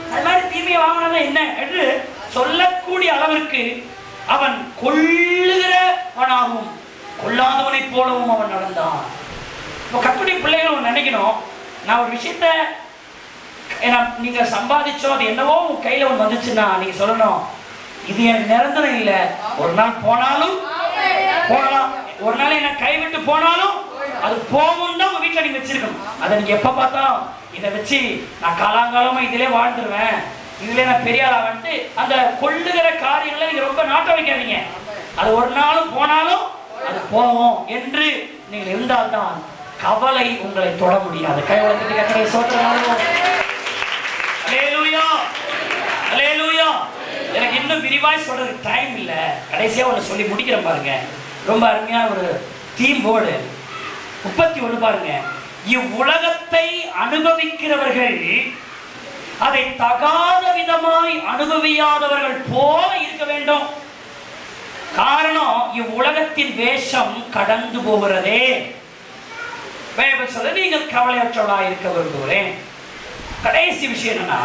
S2: அது மாதிரி தீமையை வாங்கினது என்ன என்று சொல்லக்கூடிய அளவிற்கு அவன் கொள்ளுகிறவனாகவும் கொள்ளாதவனைப் போலவும் அவன் நடந்தான் இப்போ கத்துடைய பிள்ளைகள் ஒன்று நினைக்கணும் நான் ஒரு விஷயத்த ஏன்னா நீங்க சம்பாதிச்சோ அது என்னவோ உங்க கையில ஒன்று வந்துச்சுன்னா நீங்க சொல்லணும் இது எனக்கு நிரந்தரம் இல்லை ஒரு நாள் போனாலும் போகலாம் ஒரு நாள் என்ன கைவிட்டு போனாலும் அது போகும் தான் உங்க வீட்டில் நீங்க வச்சிருக்கணும் அதை நீங்க எப்ப பார்த்தாலும் இதை வச்சு நான் காலாங்காலமா இதிலே வாழ்ந்துருவேன் இதுல நான் பெரிய ஆளா வந்துட்டு அந்த கொள்ளுகிற காரியங்களை நீங்க ரொம்ப நாட்டம் வைக்காதீங்க அது ஒரு நாளும் போனாலும் அது போகும் என்று நீங்கள் இருந்தால்தான் கவலை உங்களை தொட முடியாது கை வளர்த்துட்டு கத்தரை சோத்திரம் அலேலூயா அலேலூயா எனக்கு இன்னும் விரிவாய் சொல்றதுக்கு டைம் இல்ல கடைசியா ஒன்று சொல்லி முடிக்கிறேன் பாருங்க ரொம்ப அருமையான ஒரு தீம் போர்டு முப்பத்தி ஒன்று பாருங்க இவ்வுலகத்தை அனுபவிக்கிறவர்கள் அதை தகாத விதமாய் அனுபவியாதவர்கள் போல இருக்க வேண்டும் காரணம் இவ்வுலகத்தின் வேஷம் கடந்து போகிறதே பைபிள் சொல்ல நீங்கள் கவலையற்றவர்களாக இருக்க விரும்புகிறேன் கடைசி விஷயம் என்னன்னா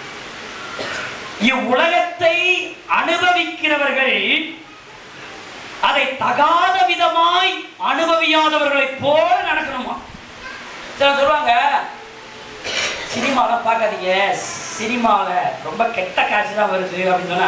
S2: இவ்வுலகத்தை அனுபவிக்கிறவர்கள் அதை தகாத விதமாய் அனுபவியாதவர்களைப் போல நடக்கணுமா சிலர் சொல்லுவாங்க சினிமாலாம் பார்க்காதீங்க சினிமாவில் ரொம்ப கெட்ட காட்சி தான் வருது அப்படின்னு சொன்னா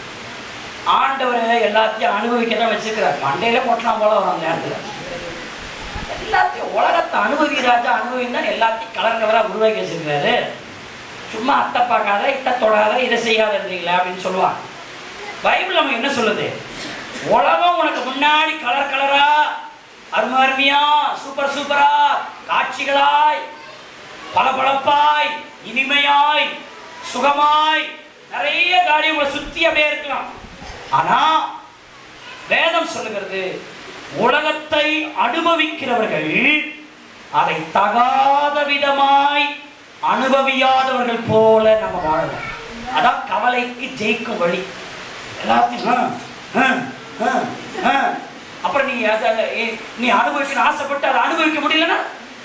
S2: ஆண்டவர் எல்லாத்தையும் அனுபவிக்க தான் வச்சிருக்கிறார் மண்டையில கொட்டலாம் போல வரும் அந்த நேரத்தில் எல்லாத்தையும் உலகத்தை அனுபவி ராஜா அனுபவிந்தான் எல்லாத்தையும் கலர் கலராக உருவாக்கி வச்சிருக்காரு சும்மா அத்தை பார்க்காத இத்தை தொடாத இதை செய்யாதன்றீங்களா அப்படின்னு சொல்லுவாங்க பைபிள் நமக்கு என்ன சொல்லுது உலகம் உனக்கு முன்னாடி கலர் கலரா அருமை அருமையா சூப்பர் சூப்பரா காட்சிகளாய் பளபளப்பாய் இனிமையாய் சுகமாய் நிறைய காரியங்களை சுத்தி அப்படியே இருக்கலாம் ஆனா வேதம் சொல்லுகிறது உலகத்தை அனுபவிக்கிறவர்கள் அதை தகாத விதமாய் அனுபவியாதவர்கள் போல நம்ம வாழணும் அதான் கவலைக்கு ஜெயிக்கும் வழி எல்லாத்தையும் ஆ, ஆ, ஆ, ஆ. அப்புறம் நீ அதை அதை, ஏ- நீ அனுபவிக்கணும் ஆசைப்பட்டு அதை அனுபவிக்க முடியலன்னா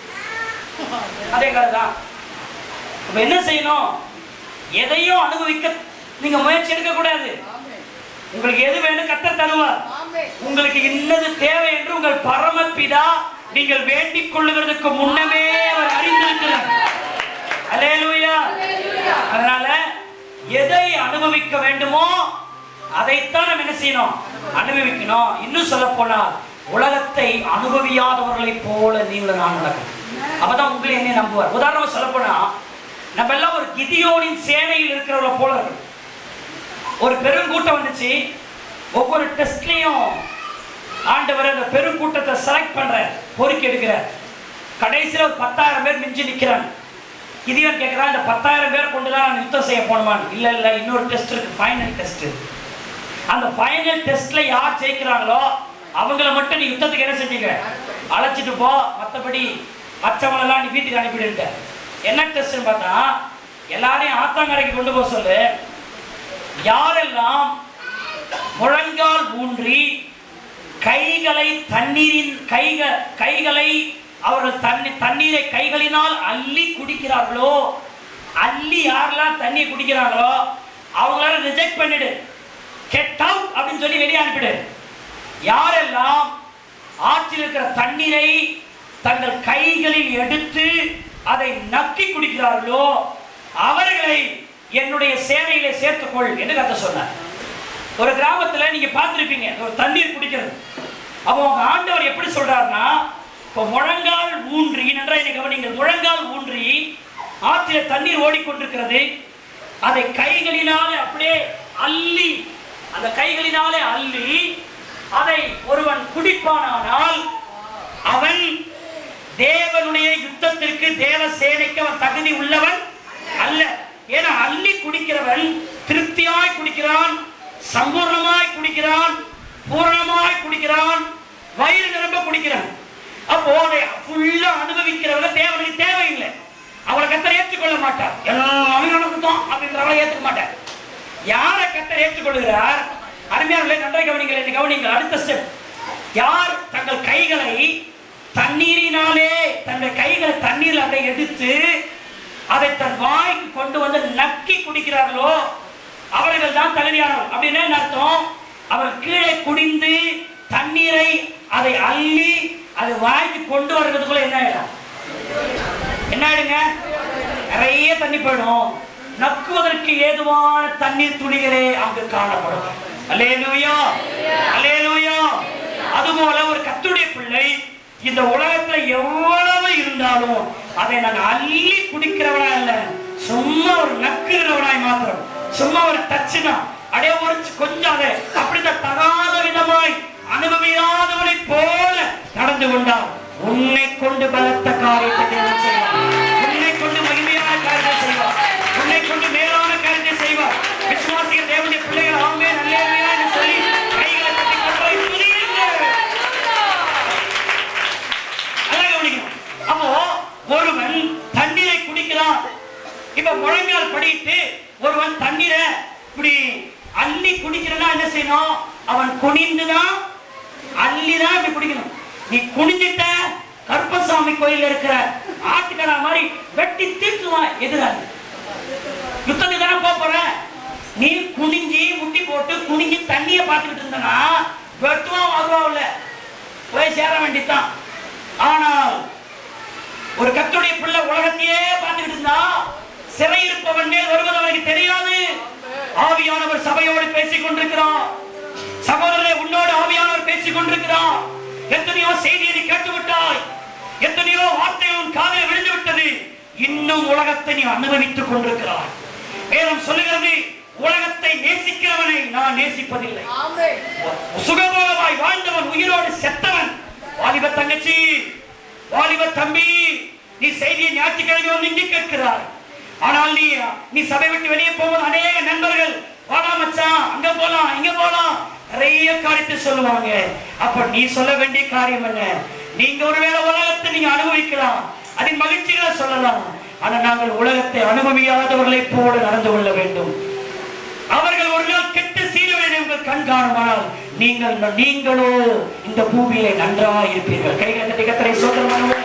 S2: அதே கதை தான் அப்ப என்ன செய்யணும் எதையும் அனுபவிக்க நீங்க முயற்சி எடுக்க கூடாது உங்களுக்கு எது வேணும் கத்தர் தருவார் உங்களுக்கு இன்னது தேவை என்று உங்கள் பரமபிதா நீங்கள் வேண்டிக் கொள்ளுகிறதுக்கு முன்னமே அவர் அறிந்திருக்கிறார் அல்லேலூயா அதனால எதை அனுபவிக்க வேண்டுமோ அதைத்தான் நம்ம என்ன செய்யணும் அனுபவிக்கணும் இன்னும் சொல்ல போனா உலகத்தை அனுபவியாதவர்களைப் போல நீங்கள் நான் நடக்கணும் அப்பதான் உங்களை என்னை நம்புவார் உதாரணமா சொல்ல போனா நம்ம எல்லாம் ஒரு கிதியோனின் சேனையில் இருக்கிறவங்கள போல இருக்கணும் ஒரு பெருங்கூட்டம் வந்துச்சு ஒவ்வொரு டெஸ்ட்லையும் ஆண்டவர் அந்த பெருங்கூட்டத்தை செலக்ட் பண்ற பொறுக்கி எடுக்கிறார் கடைசியில் ஒரு பத்தாயிரம் பேர் மிஞ்சி நிற்கிறாங்க இதையும் கேட்குறான் இந்த பத்தாயிரம் பேர் கொண்டு தான் நான் யுத்தம் செய்ய போனமான்னு இல்லை இல்லை இன்னொரு டெஸ்ட் இருக்கு ஃபைனல் டெஸ்ட் அந்த ஃபைனல் டெஸ்ட்ல யார் ஜெயிக்கிறாங்களோ அவங்கள மட்டும் நீ யுத்தத்துக்கு என்ன செஞ்சீங்க அழைச்சிட்டு போ மற்றபடி மற்றவங்களெல்லாம் நீ வீட்டுக்கு அனுப்பிடுன்ட்ட என்ன டெஸ்ட்னு பார்த்தா எல்லாரையும் ஆத்தாங்கரைக்கு கொண்டு போக சொல்லு யாரெல்லாம் முழங்கால் ஊன்றி கைகளை தண்ணீரின் கைக கைகளை அவர்கள் தண்ணி தண்ணீரை கைகளினால் அள்ளி குடிக்கிறார்களோ அள்ளி யாரெல்லாம் தண்ணி குடிக்கிறாங்களோ அவங்கள ரிஜெக்ட் பண்ணிடு கெட் அவுட் அப்படின்னு சொல்லி வெளியே அனுப்பிடு யாரெல்லாம் ஆற்றில் இருக்கிற தண்ணீரை தங்கள் கைகளில் எடுத்து அதை நக்கி குடிக்கிறார்களோ அவர்களை என்னுடைய சேவையிலே சேர்த்துக்கொள் என்று கத்த சொன்னார் ஒரு கிராமத்துல நீங்க பார்த்திருப்பீங்க ஒரு தண்ணீர் குடிக்கிறது அப்போ உங்க ஆண்டவர் எப்படி சொல்றாருன்னா இப்போ முழங்கால் ஊன்றி நன்றாக என்னை கவனிங்கள் முழங்கால் ஊன்றி ஆற்றில தண்ணீர் ஓடிக்கொண்டிருக்கிறது அதை கைகளினாலே அப்படியே அள்ளி அந்த கைகளினாலே அள்ளி அதை ஒருவன் குடிப்பானானால் அவன் தேவனுடைய யுத்தத்திற்கு தேவ சேனைக்கு அவன் தகுதி உள்ளவன் அல்ல ஏன்னா அள்ளி குடிக்கிறவன் திருப்தியாய் குடிக்கிறான் சம்பூர்ணமாய் குடிக்கிறான் பூரணமாய் குடிக்கிறான் வயிறு நிரம்ப குடிக்கிறான் அப்போ அதை ஃபுல்லா அனுபவிக்கிறவங்க தேவனுக்கு தேவையில்லை அவளை கத்தர் ஏற்றுக்கொள்ள மாட்டார் எல்லாமே நடக்குதோம் அப்படின்றவளை ஏற்றுக்க மாட்டார் யாரை கத்தர் ஏற்றுக்கொள்கிறார் அருமையானவர்களே நன்றாக கவனிங்கள் என்று கவனிங்கள் அடுத்த ஸ்டெப் யார் தங்கள் கைகளை தண்ணீரினாலே தங்கள் கைகளை தண்ணீரில் அப்படியே எடுத்து அதை தன் வாய்க்கு கொண்டு வந்து நக்கி குடிக்கிறார்களோ அவர்கள் தான் தகுதியானவர் அப்படின்னா என்ன அர்த்தம் அவர் கீழே குடிந்து தண்ணீரை அதை அள்ளி அது வாய்க்கு கொண்டு வர்றதுக்குள்ள என்ன ஆயிடும் என்ன ஆயிடுங்க நிறைய தண்ணி போயிடும் நக்குவதற்கு ஏதுவான தண்ணீர் துளிகளே அங்கு காணப்படும் அல்லேலூயா அல்லேலூயா அதுபோல ஒரு கத்துடைய பிள்ளை இந்த உலகத்துல எவ்வளவு இருந்தாலும் அதை நான் அள்ளி குடிக்கிறவனா இல்ல சும்மா ஒரு நக்குகிறவனாய் மாத்திரம் சும்மா ஒரு டச்சுனா அடைய ஒரு கொஞ்சம் அதை அப்படிதான் தகாத விதமாய் அனுபவியாதவனை போல நடந்து கொண்டார் உன்னை கொண்டு பலத்த காரியத்தை தேவன் செய்வார் உன்னை கொண்டு மகிமையான காரியத்தை செய்வார் உன்னை கொண்டு மேலான காரியத்தை செய்வார் விசுவாசிகள் தேவனுடைய பிள்ளைகள் ஆமே நல்ல என்று சொல்லி கைகளை தட்டி கொண்டரை துதியுங்கள். நல்லா கவனிக்கணும். அப்போ ஒருவன் தண்ணீரை குடிக்கிறான் இப்ப முழங்கால் படிட்டு ஒருவன் தண்ணீரை இப்படி அள்ளி குடிக்கிறனா என்ன செய்யணும் அவன் குனிந்துதான் அள்ளிதான் இப்படி குடிக்கணும் நீ குனிஞ்சிட்ட கருப்பசாமி கோயில்ல இருக்கிற ஆட்டுக்கடா மாதிரி வெட்டி தீர்த்துவான் எதிராளி யுத்தத்துக்கு தானே போக போற நீ குனிஞ்சி முட்டி போட்டு குனிஞ்சி தண்ணியை பார்த்துக்கிட்டு இருந்தனா வெட்டுவான் வருவாவில்ல போய் சேர வேண்டியதுதான் ஆனால் ஒரு கத்துடைய பிள்ளை உலகத்தையே பார்த்துக்கிட்டு இருந்தா சிறை இருப்பவன் மேல் வருவது அவனுக்கு தெரியாது ஆவியானவர் சபையோடு பேசிக் கொண்டிருக்கிறான் சகோதரரை உன்னோடு ஆவியானவர் பேசிக் கொண்டிருக்கிறான் எத்தனையோ செய்தியை நீ கேட்டு விட்டாய் எத்தனையோ வார்த்தைகள் உன் காதில் விழுந்து விட்டது இன்னும் உலகத்தை நீ அனுபவித்துக் கொண்டிருக்கிறாய் வேதம் சொல்லுகிறது உலகத்தை நேசிக்கிறவனை நான் நேசிப்பதில்லை சுகபோகமாய் வாழ்ந்தவன் உயிரோடு செத்தவன் வாலிப தங்கச்சி வாலிப தம்பி நீ செய்தியை ஞாயிற்றுக்கிழமை வந்து இங்கே கேட்கிறாய் ஆனால் நீ நீ சபை விட்டு வெளியே போகும்போது அநேக நண்பர்கள் வாடா மச்சான் அங்க போலாம் இங்க போலாம் நிறைய காரியத்தை சொல்லுவாங்க அப்ப நீ சொல்ல வேண்டிய காரியம் என்ன நீங்க ஒருவேளை உலகத்தை நீங்க அனுபவிக்கலாம் அதன் மகிழ்ச்சிகளை சொல்லலாம் ஆனா நாங்கள் உலகத்தை அனுபவியாதவர்களைப் போல நடந்து கொள்ள வேண்டும் அவர்கள் ஒரு நாள் கெட்ட சீரழிவை உங்கள் கண் காணுமானால் நீங்கள் நீங்களோ இந்த பூமியிலே நன்றாக இருப்பீர்கள் கைகளை தட்டி கத்தரை சோதரமான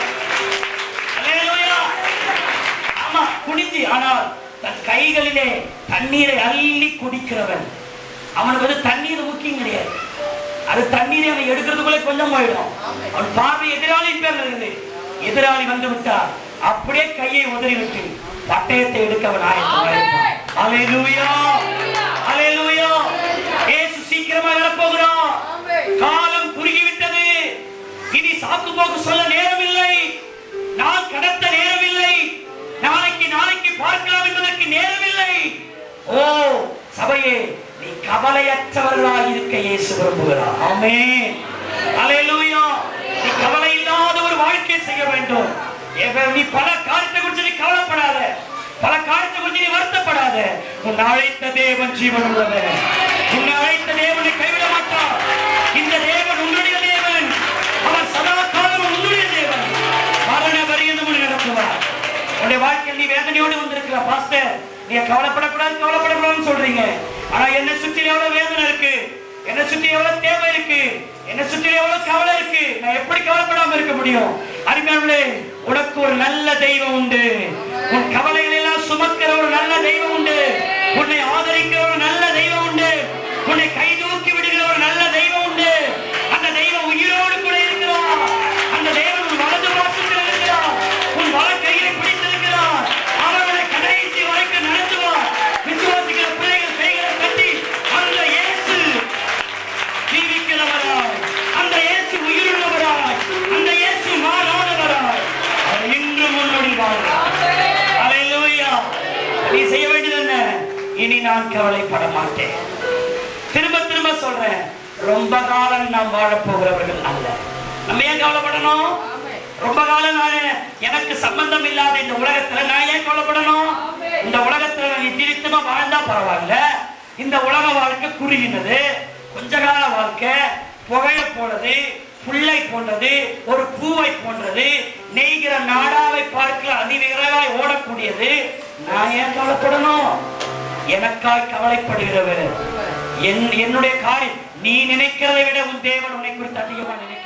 S2: ஆமா குனிஞ்சு ஆனால் தன் கைகளிலே தண்ணீரை அள்ளி குடிக்கிறவன் அவனுக்கு வந்து தண்ணீர் முக்கியம் கிடையாது அது தண்ணீரை அவன் எடுக்கிறதுக்குள்ளே கொஞ்சம் போயிடும் அவன் பார்வை எதிராளி பேர் இருக்குது எதிராளி வந்து விட்டார் அப்படியே கையை உதறி விட்டு பட்டயத்தை எடுக்க அவன் ஆயத்தமாயிருப்பான் அல்லேலூயா அல்லேலூயா இயேசு சீக்கிரமா வரப்போகிறான் காலம் குறுகிவிட்டது இனி சாக்கு போக்கு சொல்ல நேரமில்லை நான் கடத்த நேரமில்லை நாளைக்கு நாளைக்கு பார்க்கலாம் என்பதற்கு நேரமில்லை ஓ சபையே நீ கவலையற்றவர்களாக இருக்க இயேசு விரும்புகிறார் ஆமென் அல்லேலூயா நீ கவலை இல்லாத ஒரு வாழ்க்கை செய்ய வேண்டும் ஏக- நீ பல காரியத்தை குறித்து நீ கவலைப்படாத பல காரியத்தை குறித்து நீ வருத்தப்படாத உன் அழைத்த தேவன் ஜீவன் உள்ளவர் உன்னை அழைத்த தேவனை கைவிட மாட்டார் இந்த தேவன் உன்னுடைய தேவன் அவர் சதா காலமும் உன்னுடைய தேவன் மரண பரியந்தம் உன்னை நடத்துவார் உன்னுடைய வாழ்க்கையில் நீ வேதனையோடு வந்திருக்கிற பாஸ்டர் நீங்க கவலைப்படக்கூடாது கவலைப்படக்கூடாதுன்னு சொல்றீங்க ஆனா என்னை சுற்றி எவ்வளவு வேதனை இருக்கு என்னை சுற்றி எவ்வளவு தேவை இருக்கு என்னை சுற்றி எவ்வளவு கவலை இருக்கு நான் எப்படி கவலைப்படாம இருக்க முடியும் அருமையானவர்களே உனக்கு ஒரு நல்ல தெய்வம் உண்டு உன் கவலைகளை எல்லாம் சுமக்கிற ஒரு நல்ல தெய்வம் உண்டு உன்னை ஆதரிக்கிற ஒரு நல்ல தெய்வம் உண்டு உன்னை கை தூக்கி விடுகிற ஒரு நல்ல தெய்வம் உண்டு அந்த தெய்வம் உயிரோடு கூட இருக்கிறார் அந்த தெய்வம் உன் வலது பாசத்தில் இருக்கிறார் உன் வல கையை பிடித்திருக்கிறார் அவர்களை கடைசி வரைக்கும் நடத்துவார் விசுவாசிக்கிற பிள்ளைகள் கைகளை கட்டி அந்த இயேசு ஜீவிக்கிறவராய் அந்த இயேசு உயிருள்ளவராய் அந்த இயேசு மாறாதவராய் அவர் இன்றும் முன்னோடி வாழ்கிறார் அல்லேலூயா நீ செய்ய வேண்டியது என்ன இனி நான் கவலைப்பட மாட்டேன் திரும்ப திரும்ப சொல்றேன் ரொம்ப காலம் நாம் வாழப் போகிறவர்கள் அல்ல நம்ம ஏன் கவலைப்படணும் ரொம்ப காலம் நான் எனக்கு சம்பந்தம் இல்லாத இந்த உலகத்துல நான் ஏன் கவலைப்படணும் இந்த உலகத்துல நான் நித்தியமா வாழ்ந்தா பரவாயில்ல இந்த உலக வாழ்க்கை குறுகினது கொஞ்ச கால வாழ்க்கை புகைய போனது புல்லை போன்றது ஒரு பூவை போன்றது நெய்கிற நாடாவை பார்க்க அதிவிரைவாய் ஓடக்கூடியது நான் ஏன் கவலைப்படணும் எனக்காய் கவலைப்படுகிறவர் என் என்னுடைய காரியம் நீ நினைக்கிறதை விட உன் தேவன் உன்னை குறித்து அதிகமா நினைக்கிறார்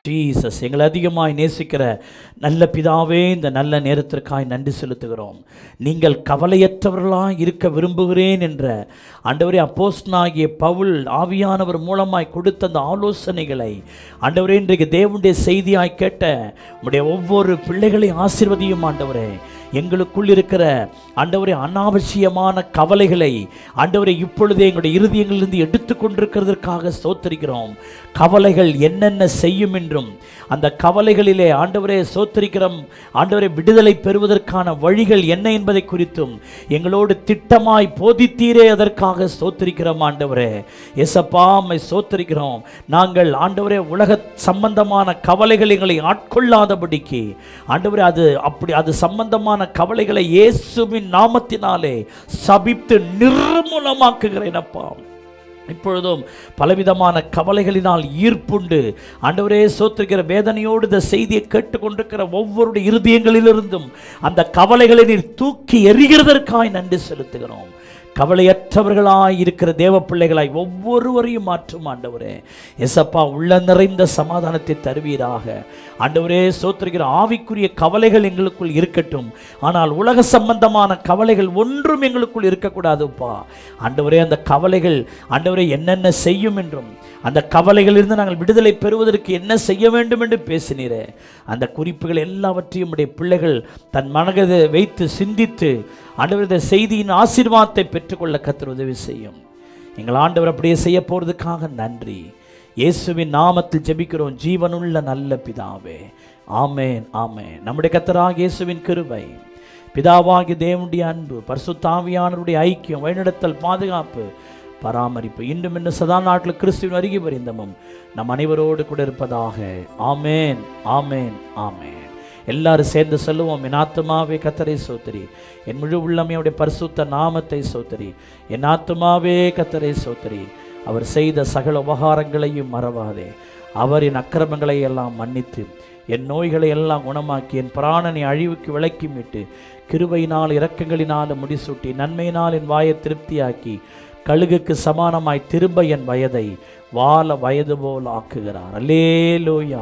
S1: ஜீசஸ் எங்களை அதிகமாய் நேசிக்கிற நல்ல பிதாவே இந்த நல்ல நேரத்திற்காய் நன்றி செலுத்துகிறோம் நீங்கள் கவலையற்றவர்களாய் இருக்க விரும்புகிறேன் என்ற ஆண்டவரே அப்போஸ்தலனாகிய பவுல் ஆவியானவர் மூலமாய் கொடுத்த அந்த ஆலோசனைகளை ஆண்டவரே இன்றைக்கு தேவனுடைய செய்தியாய் கேட்ட உடைய ஒவ்வொரு பிள்ளைகளையும் ஆசீர்வதியும் ஆண்டவரே எங்களுக்குள் இருக்கிற ஆண்டவரே அனாவசியமான கவலைகளை ஆண்டவரை இப்பொழுதே எங்களுடைய இருதயங்களிலிருந்து எடுத்து கொண்டிருக்கிறதற்காக சோத்தரிக்கிறோம் கவலைகள் என்னென்ன செய்யும் என்றும் அந்த கவலைகளிலே ஆண்டவரே சோத்தரிக்கிறோம் ஆண்டவரை விடுதலை பெறுவதற்கான வழிகள் என்ன என்பதை குறித்தும் எங்களோடு திட்டமாய் போதித்தீரே அதற்காக சோத்தரிக்கிறோம் ஆண்டவரே எசப்பா உம்மை சோத்தரிக்கிறோம் நாங்கள் ஆண்டவரே உலக சம்பந்தமான கவலைகள் எங்களை ஆட்கொள்ளாதபடிக்கு ஆண்டவரே அது அப்படி அது சம்பந்தமான கவலைகளை இயேசுவின் நாமத்தினாலே சபித்து நிர்மூலமாக்குகிறேன் அப்பா இப்பொழுதும் பலவிதமான கவலைகளினால் ஈர்ப்புண்டு ஆண்டவரே சோத்துகிற வேதனையோடு இந்த செய்தியை கேட்டுக்கொண்டிருக்கிற ஒவ்வொருடைய இருதயங்களிலிருந்தும் அந்த கவலைகளை நீர் தூக்கி எறிகிறதற்காய் நன்றி செலுத்துகிறோம் கவலையற்றவர்களாய் இருக்கிற தேவ பிள்ளைகளாய் ஒவ்வொருவரையும் மாற்றும் ஆண்டவரே எசப்பா உள்ள நிறைந்த சமாதானத்தை தருவீராக ஆண்டவரே சோத்திருக்கிற ஆவிக்குரிய கவலைகள் எங்களுக்குள் இருக்கட்டும் ஆனால் உலக சம்பந்தமான கவலைகள் ஒன்றும் எங்களுக்குள் இருக்கக்கூடாதுப்பா ஆண்டவரே அந்த கவலைகள் ஆண்டவரே என்னென்ன செய்யும் என்றும் அந்த கவலைகளிலிருந்து நாங்கள் விடுதலை பெறுவதற்கு என்ன செய்ய வேண்டும் என்று பேசினீரே அந்த குறிப்புகள் எல்லாவற்றையும் உடைய பிள்ளைகள் தன் மனதை வைத்து சிந்தித்து ஆண்டவர் இந்த செய்தியின் ஆசீர்வாதத்தை பெற்றுக்கொள்ள கத்தர் உதவி செய்யும் எங்கள் ஆண்டவர் அப்படியே செய்ய போகிறதுக்காக நன்றி இயேசுவின் நாமத்தில் ஜெபிக்கிறோம் ஜீவனுள்ள நல்ல பிதாவே ஆமேன் ஆமேன் நம்முடைய கத்தராக இயேசுவின் கிருபை பிதாவாகிய தேவனுடைய அன்பு பரிசுத்தாவியானவருடைய ஐக்கியம் வழிநடத்தல் பாதுகாப்பு பராமரிப்பு இன்றும் இன்னும் சதா நாட்டில் கிறிஸ்துவின் அருகே பரிந்தமும் நம் அனைவரோடு கூட இருப்பதாக ஆமேன் ஆமேன் ஆமேன் எல்லாரும் சேர்ந்து சொல்லுவோம் என் ஆத்துமாவே கத்தரை சோத்திரி என் முழு உள்ளமையுடைய பரிசுத்த நாமத்தை சோத்திரி என் ஆத்துமாவே கத்தரை சோத்திரி அவர் செய்த சகல உபகாரங்களையும் மறவாதே அவர் என் அக்கிரமங்களை எல்லாம் மன்னித்து என் நோய்களை எல்லாம் குணமாக்கி என் பிராணனை அழிவுக்கு விலக்கி மீட்டு கிருபையினால் இரக்கங்களினால் முடிசூட்டி நன்மையினால் என் வாயை திருப்தியாக்கி கழுகுக்கு சமானமாய் திரும்ப என் வயதை வாழ வயது போல் ஆக்குகிறார் அல்லேலூயா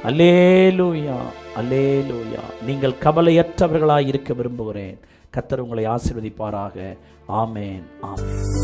S1: அல்லேலூயா அல்லேலூயா நீங்கள் கவலையற்றவர்களாய் இருக்க விரும்புகிறேன் கத்தர் உங்களை ஆசீர்வதிப்பாராக ஆமேன் ஆமேன்